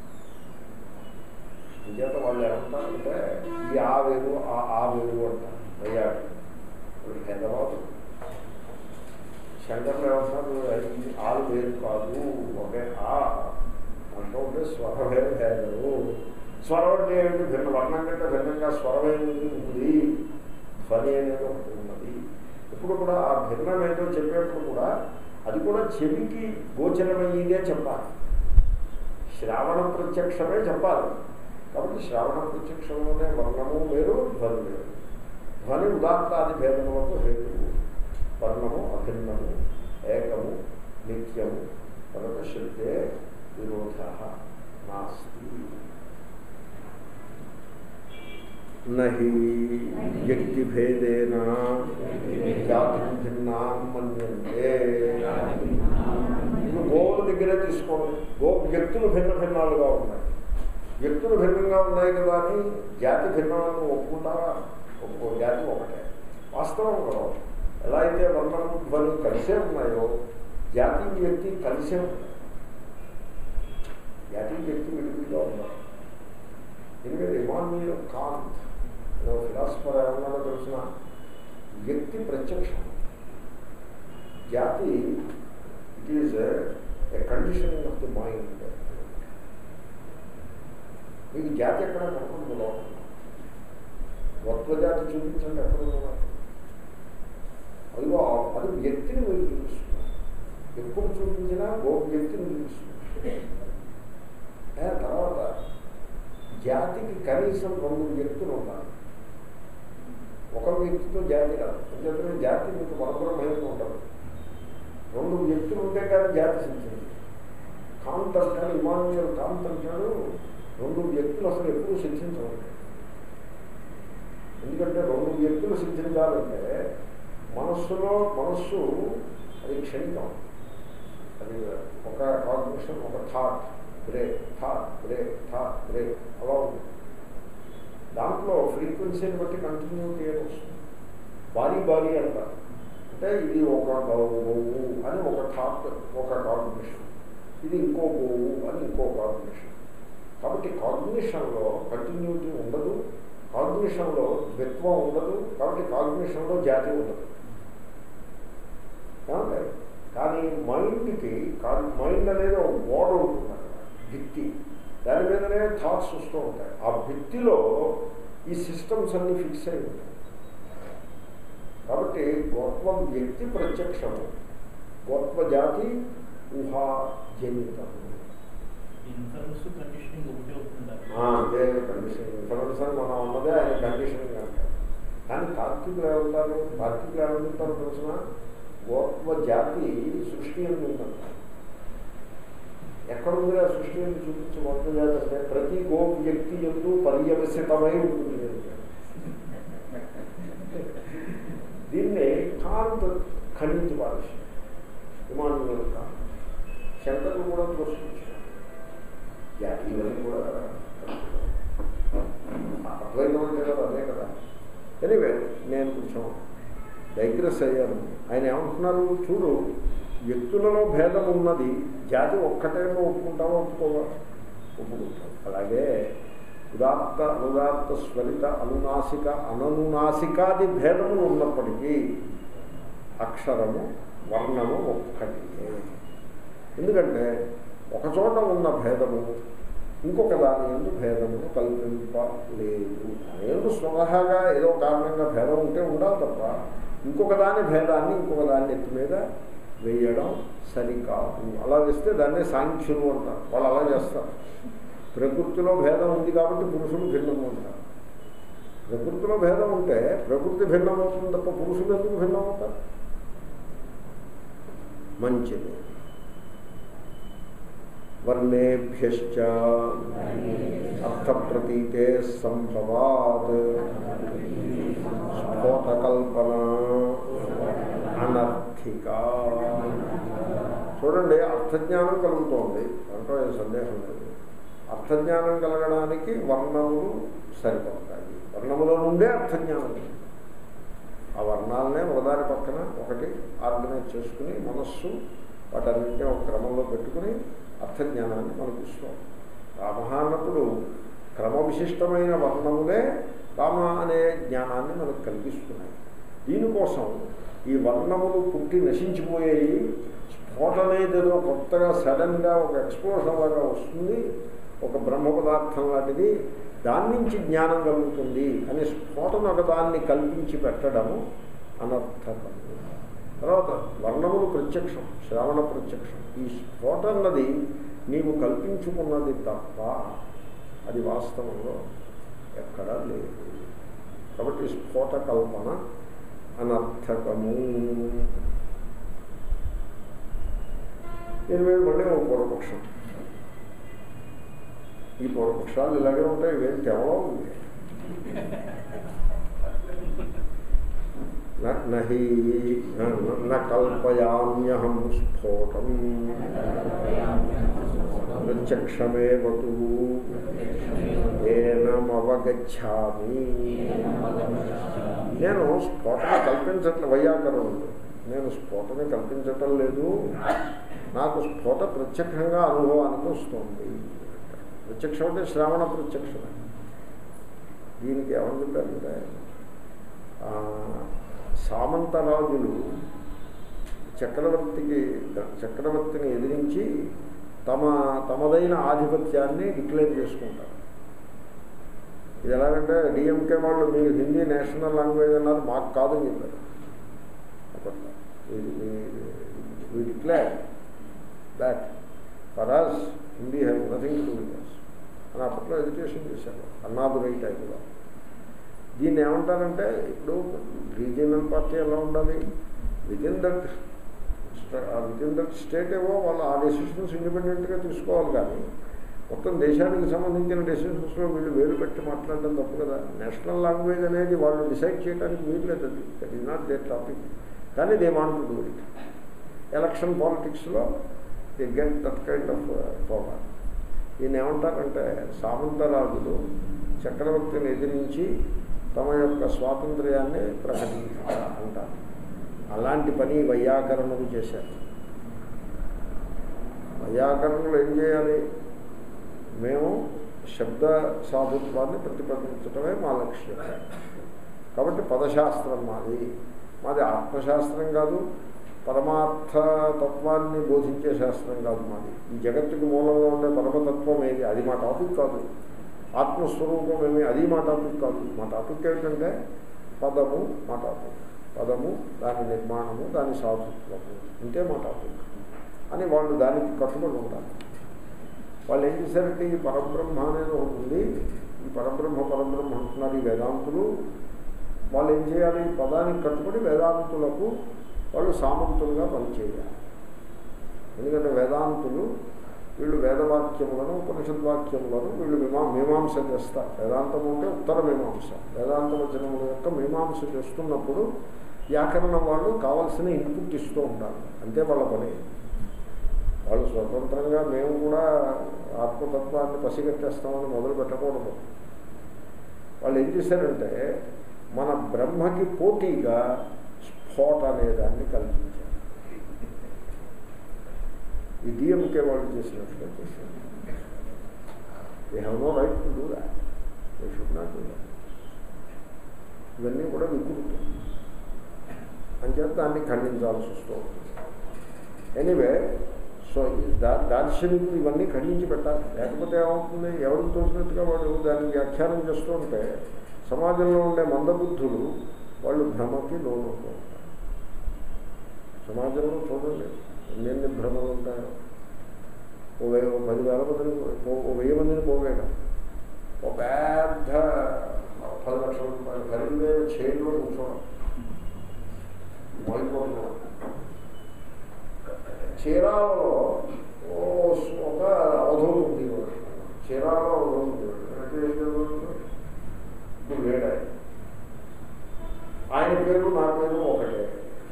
ఇంకేత వాళ్ళు ఏమంటారంటే ఈ ఆ వేరు ఆ ఆ వేరు అంటారు అయ్యాడు ఇప్పుడు హైదరాబాద్ శంకర్లు ఏమంటారు ఈ ఆలు వేరు కాదు ఒకే ఆ అంటూ ఉంటే స్వరమే భేదము స్వరం అంటే ఏమిటి భిన్న వర్ణం కంటే భిన్నంగా స్వరం ఏమిటి ఉంది ధ్వని అనేది ఒకటి ఉన్నది ఇప్పుడు కూడా ఆ భిన్నం ఏదో చెప్పేప్పుడు కూడా అది కూడా చెవికి గోచరమయ్యేదే చెప్పాలి శ్రావణ ప్రత్యక్షమే చెప్పాలి కాబట్టి శ్రావణ ప్రత్యక్షంలోనే వర్ణము వేరు ధ్వని వేరు ధ్వని ఉదాత్తాది భేదములకు హేతువు వర్ణము అభిన్నము ఏకము నిత్యము కనుక శబ్దే విరోధ నాస్తి నహి వ్యక్తిభేదేన జాతి భిన్నాం మన్యంతే ఇప్పుడు గోవుల దగ్గరే తీసుకోండి గో వ్యక్తులు భిన్న భిన్నాలుగా ఉన్నాయి వ్యక్తులు భిన్నంగా ఉన్నాయి కదా అని జాతి భిన్నాలను ఒప్పుకుంటారా ఒప్పుకో జాతి ఒకటే వాస్తవంలో ఎలా అయితే వర్ణం ధ్వని కలిసే ఉన్నాయో జాతి వ్యక్తి కలిసే ఉన్నాయి జాతి వ్యక్తి విడివిడిగా ఉన్నారు ఎందుకంటే ఇమాన్యుల్ కాంత్ ఫిలాసఫర్ ఏమన్నాడో తెలిసిన వ్యక్తి ప్రత్యక్షం జాతి it is a condition of the mind మీకు జాతి ఎక్కడ కనపడదు వత్వజాతి చూపించండి ఎక్కడ ఉన్నారు అదిగో అది వ్యక్తిని మీరు చూపిస్తున్నారు ఎప్పుడు చూపించినా గో వ్యక్తిని చూపిస్తుంది ఆ తర్వాత జాతికి కనీసం రెండు వ్యక్తులు ఉండాలి ఒక వ్యక్తితో జాతి రాదు ఎందుకంటే జాతి మీకు పరబ్రహ్మయంగా ఉండదు రెండు వ్యక్తులు ఉంటే కానీ జాతి సిద్ధింది కాంత్ అంటాడు ఇమాన్యుల్ కాంత్ అంటాడు రెండు వ్యక్తులు అసలు ఎప్పుడూ సిద్ధించవచ్చు ఎందుకంటే రెండు వ్యక్తులు సిద్ధించాలంటే మనస్సులో మనస్సు అది క్షణికం అది ఒక కాగ్నిషన్ ఒక thought break thought break thought break అలా ఉంది దాంట్లో ఫ్రీక్వెన్సీని బట్టి కంటిన్యూటీ అని వస్తుంది బాడీ బాడీ అంటారు అంటే ఇది ఒక గోవు అని ఒక థాట్ ఒక కాగ్నిషన్ ఇది ఇంకో గోవు అని ఇంకో కాగ్నిషన్ కాబట్టి కాగ్నిషన్లో కంటిన్యూటీ ఉండదు కాగ్నిషన్లో ద్విత్వం ఉండదు కాబట్టి కాగ్నిషన్లో జాతి ఉండదు ఏమంటే కానీ మైండ్కి మైండ్ అనేది ఒక గోడ ఉంటుంది అక్కడ భిత్తి దాని మీదనే థాట్స్ వస్తూ ఉంటాయి ఆ భిత్తిలో ఈ సిస్టమ్స్ అన్ని ఫిక్స్ అయి ఉంటాయి కాబట్టి గోత్వం వ్యక్తి ప్రత్యక్షము గోత్వ జాతి ఊహాజనితము ఇన్ఫర్మ్స్ కండిషనింగ్ ఒకటే అవుతుంటారు ఆ, అదే కండిషన్ ఇన్ఫర్మేషన్ అని మనం ఉన్నదే ఆయన కండిషనింగ్ అంటారు కానీ తార్కికులు ఏమంటారు తార్కికులు ఏమంటారు తెలిసిన గోత్వ జాతి సృష్టి అని ఉందంటారు ఎక్కడ ఉంది ఆ సృష్టి అని చూపించి గోత్వ జాతి అంటే ప్రతి గో వ్యక్తి ఎందు పర్యవసితమై ఉంటుంది అంటారు. దీన్ని కాంత్ ఖండించి పారేసి ఇమానువేల్ కాంత్ శంకర్లు కూడా దోషించారు జాతి ఇవన్నీ కూడా అద్వైతం అంటే కదా అదే కదా ఎనివే నేను కొంచెం డైగ్రెస్ అయ్యాను ఆయన ఏమంటున్నారు చూడు వ్యక్తులలో భేదం ఉన్నది జాతి ఒక్కటే ఒప్పుకుంటావా ఒప్పుకోవా ఒప్పుకుంటాం అలాగే ఉదాత్త అనుదాత్త స్వరిత అనునాసిక అననునాసికాది భేదములు ఉన్నప్పటికీ అక్షరము వర్ణము ఒక్కటి ఎందుకంటే ఒక చోట ఉన్న భేదము ఇంకొక దాని ఎందు భేదమును కల్పింపలేదు ఎందు స్వతహాగా ఏదో కారణంగా భేదం ఉంటే ఉండాలి తప్ప ఇంకొక దాని భేదాన్ని ఇంకొక దాన్ని ఎత్తి మీద వేయడం సరికాదు అలా వేస్తే దాన్నే సాంఖ్యులు అంటారు వాళ్ళు అలా చేస్తారు ప్రకృతిలో భేదం ఉంది కాబట్టి పురుషులు భిన్నంగా ఉంటారు ప్రకృతిలో భేదం ఉంటే ప్రకృతి భిన్నమవుతుంది తప్ప పురుషులు ఎందుకు భిన్నమవుతారు మంచిది వర్ణేభ్యశ్చ అర్థప్రతీతే సంభవాత్ స్ఫోటకల్పన అనర్థిక చూడండి అర్థజ్ఞానం కలుగుతోంది దాంట్లో ఏ సందేహం లేదు అర్థజ్ఞానం కలగడానికి వర్ణములు సరిపడతాయి వర్ణముల నుండే అర్థజ్ఞానం కలుగుతుంది. ఆ వర్ణాలనే ఒకదాని పక్కన ఒకటి ఆర్గనైజ్ చేసుకుని మనస్సు వాటన్నింటినీ ఒక క్రమంలో పెట్టుకుని అర్థజ్ఞానాన్ని మనకు ఇస్తాం రామ అన్నప్పుడు క్రమవిశిష్టమైన వర్ణములే రామ అనే జ్ఞానాన్ని మనకు కల్పిస్తున్నాయి దీనికోసం ఈ వర్ణములు పుట్టి నశించిపోయాయి స్ఫోటనేదేదో కొత్తగా సడన్గా ఒక ఎక్స్ప్లోషన్ లాగా వస్తుంది ఒక బ్రహ్మ పదార్థం లాంటిది దాని నుంచి జ్ఞానం కలుగుతుంది అని స్ఫోటన ఒకదాన్ని కల్పించి పెట్టడము అనర్థకం తర్వాత వర్ణములు ప్రత్యక్షం శ్రావణ ప్రత్యక్షం ఈ స్ఫోట అన్నది నీవు కల్పించుకున్నది తప్ప అది వాస్తవంలో ఎక్కడా లేదు కాబట్టి స్ఫోట కల్పన అనర్థకము దీని మీద మళ్ళీ ఒక పూర్వపక్షం ఈ పూర్వపక్షాలు ఇలాగే ఉంటాయి ఇవేం కేవలం ఉంది న- నహి న కల్పయామ్యహం స్ఫోటం ప్రత్యక్షమేవతు ఏనమవగచ్చామి నేను స్ఫోటన కల్పించట్లే వైయాకరణం నేను స్ఫోటన కల్పించటం లేదు నాకు స్ఫోట ప్రత్యక్షంగా అనుభవానికి వస్తుంది ప్రత్యక్షం అంటే శ్రావణ ప్రత్యక్షమే దీనికి ఏమని చెప్పారంటే ఆ, సామంతరాజులు చక్రవర్తికి చక్రవర్తిని ఎదిరించి తమ తమదైన ఆధిపత్యాన్ని డిక్లేర్ చేసుకుంటారు ఇది ఎలాగంటే డిఎంకే వాళ్ళు మీరు హిందీ నేషనల్ లాంగ్వేజ్ అన్నారు మాకు కాదని చెప్పారు అప్పట్లో we declare that for us Hindi have nothing to with us అని అప్పట్లో ఎడ్యుకేషన్ చేశారు అన్నాదురై టైప్లో దీన్ని ఏమంటారంటే ఇప్పుడు రీజియనల్ పార్టీ ఎలా ఉండాలి within that within that state ఏవో వాళ్ళు ఆ డెసిషన్స్ ఇండిపెండెంట్గా తీసుకోవాలి కానీ మొత్తం దేశానికి సంబంధించిన డెసిషన్స్లో వీళ్ళు వేలు పెట్టి మాట్లాడడం తప్పు కదా నేషనల్ లాంగ్వేజ్ అనేది వాళ్ళు డిసైడ్ చేయడానికి వీల్లేదు అది that is not their topic కానీ they want do it election పాలిటిక్స్లో they get that kind of power దీన్ని ఏమంటారంటే సామంతరాజులు చక్రవర్తిని ఎదిరించి తమ యొక్క స్వాతంత్ర్యాన్ని ప్రకటించారు అంటారు అలాంటి పని వైయాకరణులు చేశారు వైయాకరణులు ఏం చేయాలి మేము శబ్ద సాధుత్వాన్ని ప్రతిపాదించడమే మా లక్ష్యం కాబట్టి పదశాస్త్రం మాది మాది ఆత్మశాస్త్రం కాదు పరమార్థ తత్వాన్ని బోధించే శాస్త్రం కాదు మాది ఈ జగత్తుకి మూలంలో ఉండే పరమతత్వం ఏది అది మా టాపిక్ కాదు ఆత్మస్వరూపం ఏమి అది మా టాపిక్ కాదు మా టాపిక్ ఏంటంటే పదము మా టాపిక్ పదము దాని నిర్మాణము దాని సాధుత్వము ఇంతే మా టాపిక్ అని వాళ్ళు దానికి కట్టుబడి ఉంటారు వాళ్ళు ఏం చేశారంటే ఈ పరబ్రహ్మ అనేది ఒకటి ఉంది ఈ పరబ్రహ్మ పరబ్రహ్మ అంటున్నారు ఈ వేదాంతులు వాళ్ళు ఏం చేయాలి ఈ పదానికి కట్టుబడి వేదాంతులకు వాళ్ళు సామంతులుగా పనిచేయాలి ఎందుకంటే వేదాంతులు వీళ్ళు వేదవాక్యములను ఉపనిషద్వాక్యములను వీళ్ళు మీమా మీమాంస చేస్తారు వేదాంతం అంటే ఉత్తర మీమాంస వేదాంత వచనముల యొక్క మీమాంస చేస్తున్నప్పుడు వ్యాకరణం వాళ్ళు కావలసిన ఇన్పుట్ ఇస్తూ ఉండాలి అంతే వాళ్ళ పని వాళ్ళు స్వతంత్రంగా మేము కూడా ఆత్మతత్వాన్ని పసిగట్టేస్తామని మొదలు పెట్టకూడదు వాళ్ళు ఏం చేశారంటే మన బ్రహ్మకి పోటీగా స్ఫోట అనేదాన్ని కల్పించారు ఈ డిఎంకే వాళ్ళు చేసినట్లుగా చేశారు they have no right to do that they should not do that ఇవన్నీ కూడా వికృతి అంచేత దాన్ని ఖండించాల్సి వస్తూ ఉంటుంది ఎనీవే సో దా దార్శనికులు ఇవన్నీ ఖండించి పెట్టాలి లేకపోతే ఏమవుతుంది ఎవరికి తోచినట్టుగా వాడు దాన్ని వ్యాఖ్యానం చేస్తూ ఉంటే సమాజంలో ఉండే మందబుద్ధులు వాళ్ళు భ్రమకి లోనుతూ ఉంటారు సమాజంలో చూడండి ఎన్నెన్ని భ్రమలు ఉంటాయో ఓ వెయ్యి ఓ పదివేల మందిని పో- ఓ వెయ్యి మందిని పోవేయడం ఒక పెద్ద పది లక్షల రూపాయలు ఖరీదే చైర్లో కూర్చోవడం మైకోవడం చీరాలలో ఓ స్- ఒక అవధూలు ఉండేవాడు చీరాలో అవధూలు ఉండేవాడు అంటే ఏం చేసేవాడు? ఇప్పుడు లేడు ఆయన ఆయన పేరు నా పేరు ఒకటే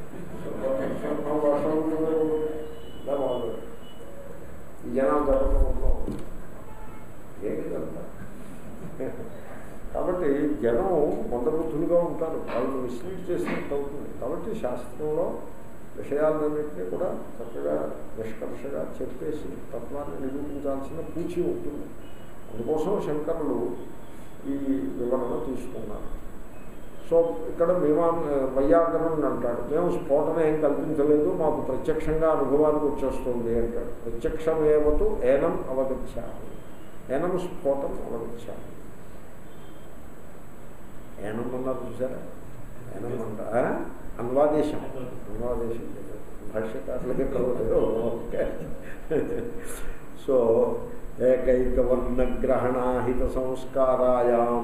వర్షం ఇలా బాగుంది ఈ జనాలు జరుగుతూ ఏమిటంతా కాబట్టి జనం మందబుద్ధులుగా ఉంటారు వాళ్ళని మిస్లీడ్ చేసినట్టు అవుతుంది కాబట్టి శాస్త్రంలో విషయాలన్నింటినీ కూడా చక్కగా నిష్కర్షగా చెప్పేసి తత్వాన్ని నిరూపించాల్సిన పూచి ఉంటుంది అందుకోసం శంకరులు ఈ వివరణ తీసుకున్నారు సో ఇక్కడ మేమా వైయాకరణుని అంటాడు మేము స్ఫోటన ఏం కల్పించలేదు మాకు ప్రత్యక్షంగా అనుభవానికి వచ్చేస్తుంది అంటాడు ప్రత్యక్షమేవతు ఏనం అవగచ్చాము ఏనం స్ఫోటం అవగచ్చాము ఏనం అన్నారు చూసారా ఏనం అంట ఆ? అన్వాదేశం అన్వాదేశం భాష్యకారులకి కలవలేదు ఓకే సో ఏకైక వర్ణగ్రహణాహిత సంస్కారాయాం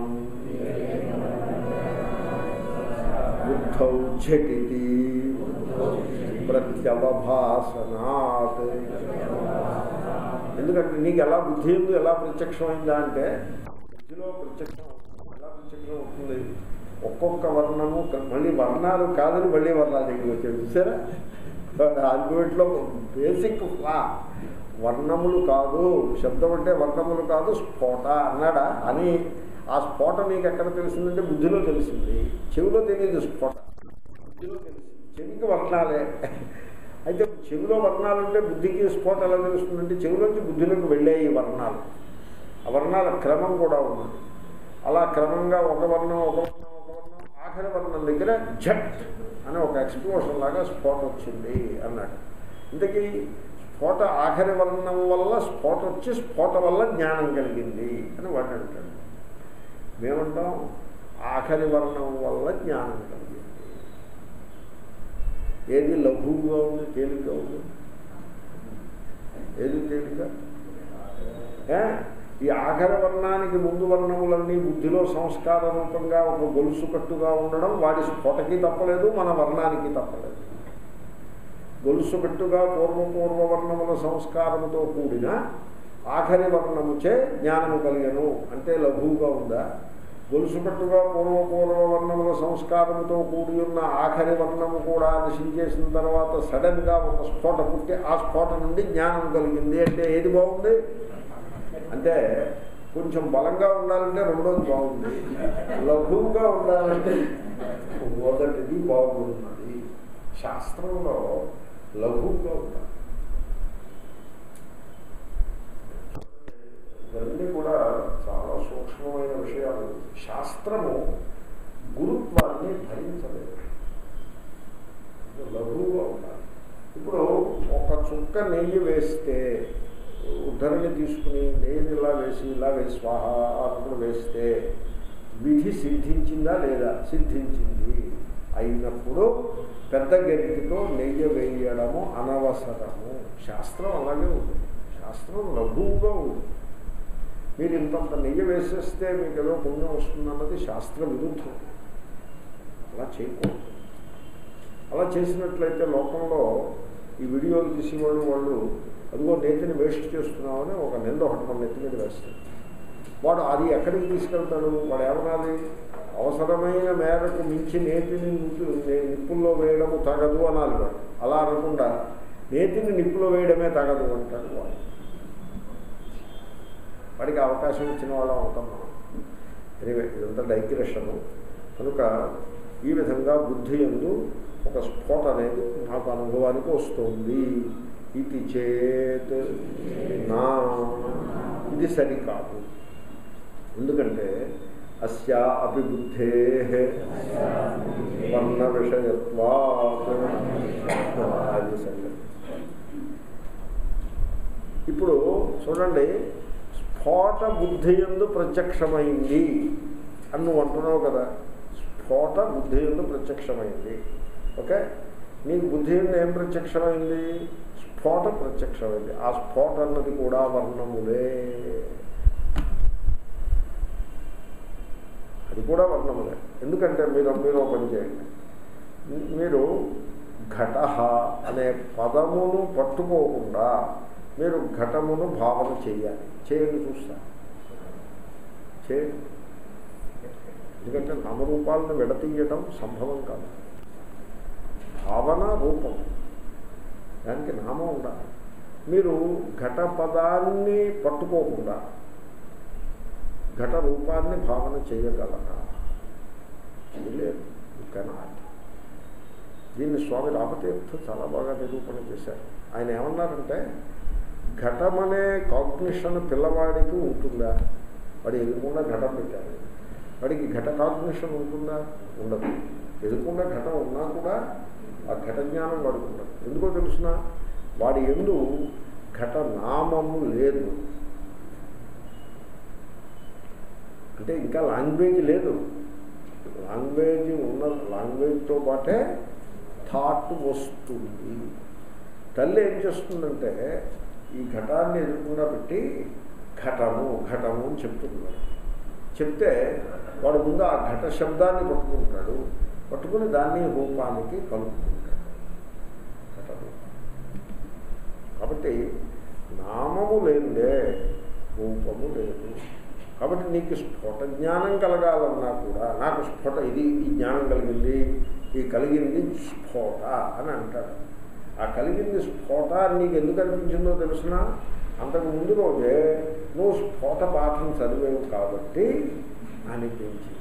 బుద్ధౌ ఝటితి ప్రత్యవభాసనాత్ ఎందుకంటే నీకు ఎలా బుద్ధి ఎందు ఎలా ప్రత్యక్షమైందా అంటే బుద్ధిలో ప్రత్యక్షం అవుతుంది. ఎలా ప్రత్యక్షం అవుతుంది ఒక్కొక్క వర్ణము క- మళ్ళీ వర్ణాలు కాదని మళ్ళీ వర్ణాలు దగ్గరికి వచ్చాడు చూసారా ఆర్గ్యుమెంట్లో బేసిక్ లా వర్ణములు కాదు శబ్దం అంటే వర్ణములు కాదు స్ఫోట అన్నాడా అని ఆ స్ఫోట నీకు ఎక్కడ తెలిసిందంటే బుద్ధిలో తెలిసింది చెవిలో తెలియదు స్ఫోట బుద్ధిలో తెలిసింది చెవికి వర్ణాలే అయితే చెవిలో వర్ణాలు ఉంటే బుద్ధికి స్ఫోట ఎలా తెలుస్తుందంటే చెవిలోంచి బుద్ధిలోకి వెళ్ళే ఈ వర్ణాలు ఆ వర్ణాల క్రమం కూడా ఉన్నది అలా క్రమంగా ఒక వర్ణం ఒక వర్ణం ఒక వర్ణం ఆఖరి వర్ణం దగ్గర ఝట్ అని ఒక ఎక్స్ప్లోషన్ లాగా స్ఫోట వచ్చింది అన్నాడు ఇంతకీ స్ఫోట ఆఖరి వర్ణం వల్ల స్ఫోట వచ్చి స్ఫోట వల్ల జ్ఞానం కలిగింది అని వాడు అంటాడు మేమంటాం ఆఖరి వర్ణం వల్ల జ్ఞానం కలిగింది ఏది లఘువుగా ఉంది తేలిగ్గా ఉంది ఏది తేలిక ఏ? ఈ ఆఖరి వర్ణానికి ముందు వర్ణములన్నీ బుద్ధిలో సంస్కార రూపంగా ఒక గొలుసు కట్టుగా ఉండడం వాడి స్ఫోటకి తప్పలేదు మన వర్ణానికి తప్పలేదు గొలుసు కట్టుగా పూర్వపూర్వ వర్ణముల సంస్కారముతో కూడిన ఆఖరి వర్ణముచే జ్ఞానము కలిగను అంటే లఘువుగా ఉందా గొలుసు కట్టుగా పూర్వపూర్వ వర్ణముల సంస్కారముతో కూడి ఉన్న ఆఖరి వర్ణము కూడా నశించేసిన తర్వాత సడన్గా ఒక స్ఫోట పుట్టి ఆ స్ఫోట నుండి జ్ఞానం కలిగింది అంటే ఏది బాగుంది అంటే కొంచెం బలంగా ఉండాలంటే రెండోది బాగుంది లఘువుగా ఉండాలంటే మొదటిది బాగున్నది శాస్త్రంలో లఘువుగా ఉండాలి ఇవన్నీ కూడా చాలా సూక్ష్మమైన విషయాలు శాస్త్రము గురుత్వాన్ని భరించలేదు లఘువుగా ఉండాలి ఇప్పుడు ఒక చుక్క నెయ్యి వేస్తే ఉద్ధరణి తీసుకుని నెయ్యిని ఇలా వేసి ఇలా వేసి స్వాహ అన్నప్పుడు వేస్తే విధి సిద్ధించిందా లేదా సిద్ధించింది అయినప్పుడు పెద్ద గరిటితో నెయ్యి వేయడము అనవసరము శాస్త్రం అలాగే ఉంది శాస్త్రం లఘువుగా ఉంది మీరు ఇంతంత నెయ్యి వేసేస్తే మీకు ఏదో పుణ్యం వస్తుందన్నది శాస్త్ర విరుద్ధం అలా చేయకూడదు అలా చేసినట్లయితే లోకంలో ఈ వీడియోలు తీసేవాళ్ళు వాళ్ళు అదిగో నేతిని వేస్ట్ చేస్తున్నామని ఒక నింద ఒకటి మన నెత్తి మీద వేస్తాడు వాడు అది ఎక్కడికి తీసుకెళ్తాడు వాడు ఏమనాలి అవసరమైన మేరకు మించి నేతిని నిప్పు- నే- నిప్పుల్లో వేయడము తగదు అనాలి వాడు అలా అనకుండా నేతిని నిప్పులో వేయడమే తగదు అంటాడు వాడు వాడికి అవకాశం ఇచ్చిన వాళ్ళం అవుతాం మనం ఎనివే ఇదంతా డైగ్రెషను కనుక ఈ విధంగా బుద్ధి ఎందు ఒక స్ఫోట అనేది నాకు అనుభవానికి వస్తుంది ఇది చేత్ నా ఇది సరికాదు ఎందుకంటే అస్యా అభిబుద్ధే వర్ణ విషయత్వా అది సంగతి ఇప్పుడు చూడండి స్ఫోట బుద్ధి ఎందు ప్రత్యక్షమైంది అని నువ్వు అంటున్నావు కదా స్ఫోట బుద్ధి ఎందు ప్రత్యక్షమైంది ఓకే నీకు బుద్ధి ఎందు ఏం ప్రత్యక్షమైంది స్ఫోట ప్రత్యక్షమైంది ఆ స్ఫోట అన్నది కూడా వర్ణములే అది కూడా వర్ణములే ఎందుకంటే మీరు మీరు ఒక పని చేయండి మీరు ఘట అనే పదమును పట్టుకోకుండా మీరు ఘటమును భావన చేయాలి చేయండి చూస్తా చేయండి ఎందుకంటే నామరూపాలను విడతీయటం సంభవం కాదు భావన రూపం దానికి నామం ఉండాలి మీరు ఘట పదాన్ని పట్టుకోకుండా ఘట రూపాన్ని భావన చేయగలరా చేయలేరు కెనాట్ దీన్ని స్వామి రామతీర్థ చాలా బాగా నిరూపణ చేశారు ఆయన ఏమన్నారంటే ఘటమనే కాగ్నిషన్ పిల్లవాడికి ఉంటుందా వాడు ఎదుకుండా ఘటం పెట్టారు వాడికి ఘట కాగ్నిషన్ ఉంటుందా ఉండదు ఎదుకుండా ఘటం ఉన్నా కూడా ఆ ఘట జ్ఞానం వాడికి ఉండదు ఎందుకో తెలుసిన వాడి ఎందు ఘట నామము లేదు అంటే ఇంకా లాంగ్వేజ్ లేదు లాంగ్వేజ్ ఉన్న లాంగ్వేజ్తో పాటే థాట్ వస్తుంది తల్లి ఏం చేస్తుందంటే ఈ ఘటాన్ని ఎదుర్కొండా పెట్టి ఘటము ఘటము అని చెప్తున్నాడు చెప్తే వాడు ముందు ఆ ఘట శబ్దాన్ని పట్టుకుంటాడు పట్టుకుని దాన్ని రూపానికి కలుపుకుంటాడు ఘట రూపం కాబట్టి నామము లేదే రూపము లేదు కాబట్టి నీకు స్ఫోట జ్ఞానం కలగాలన్నా కూడా నాకు స్ఫోట ఇది ఈ జ్ఞానం కలిగింది ఈ కలిగింది స్ఫోట అని అంటాడు ఆ కలిగింది స్ఫోట అని నీకు ఎందుకు అనిపించిందో తెలిసిన అంతకు ముందు రోజే నువ్వు స్ఫోట పాఠం చదివేవు కాబట్టి అనిపించింది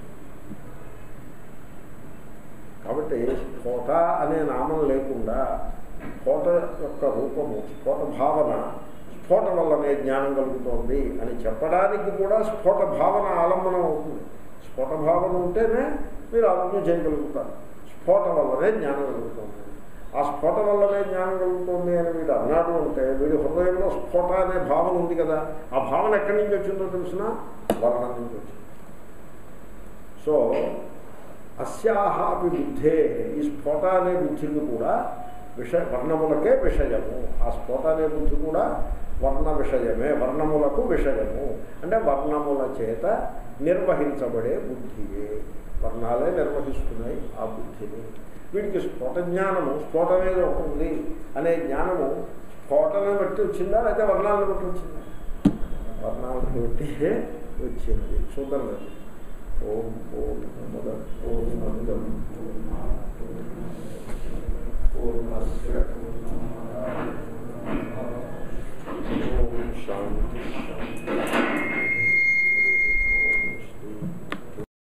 కాబట్టి స్ఫోట అనే నామం లేకుండా స్ఫోట యొక్క రూపము స్ఫోట భావన స్ఫోట వల్లనే జ్ఞానం కలుగుతోంది అని చెప్పడానికి కూడా స్ఫోట భావన ఆలంబనం అవుతుంది స్ఫోట భావన ఉంటేనే మీరు ఆలోచన చేయగలుగుతారు స్ఫోట వల్లనే జ్ఞానం కలుగుతుంది ఆ స్ఫోట వల్లనే జ్ఞానం కలుగుతుంది అని వీడు అన్నాడు అంటే వీడి హృదయంలో స్ఫోట అనే భావన ఉంది కదా ఆ భావన ఎక్కడి నుంచి వచ్చిందో తెలిసిన వర్ణం నుంచి వచ్చింది సో అస్యాహాపి బుద్ధే ఈ స్ఫోట అనే బుద్ధికి కూడా విషయ వర్ణములకే విషయము ఆ స్ఫోట అనే బుద్ధి కూడా వర్ణ విషయమే వర్ణములకు విషయము అంటే వర్ణముల చేత నిర్వహించబడే బుద్ధియే వర్ణాలే నిర్వహిస్తున్నాయి ఆ బుద్ధిని వీడికి స్ఫోట జ్ఞానము స్ఫోట మీద ఉంటుంది అనే జ్ఞానము స్ఫోటను బట్టి వచ్చిందా లేకపోతే వర్ణాలను బట్టి వచ్చిందా వర్ణాలను బట్టి వచ్చింది చూద్దాం ఓం ఓం ఓం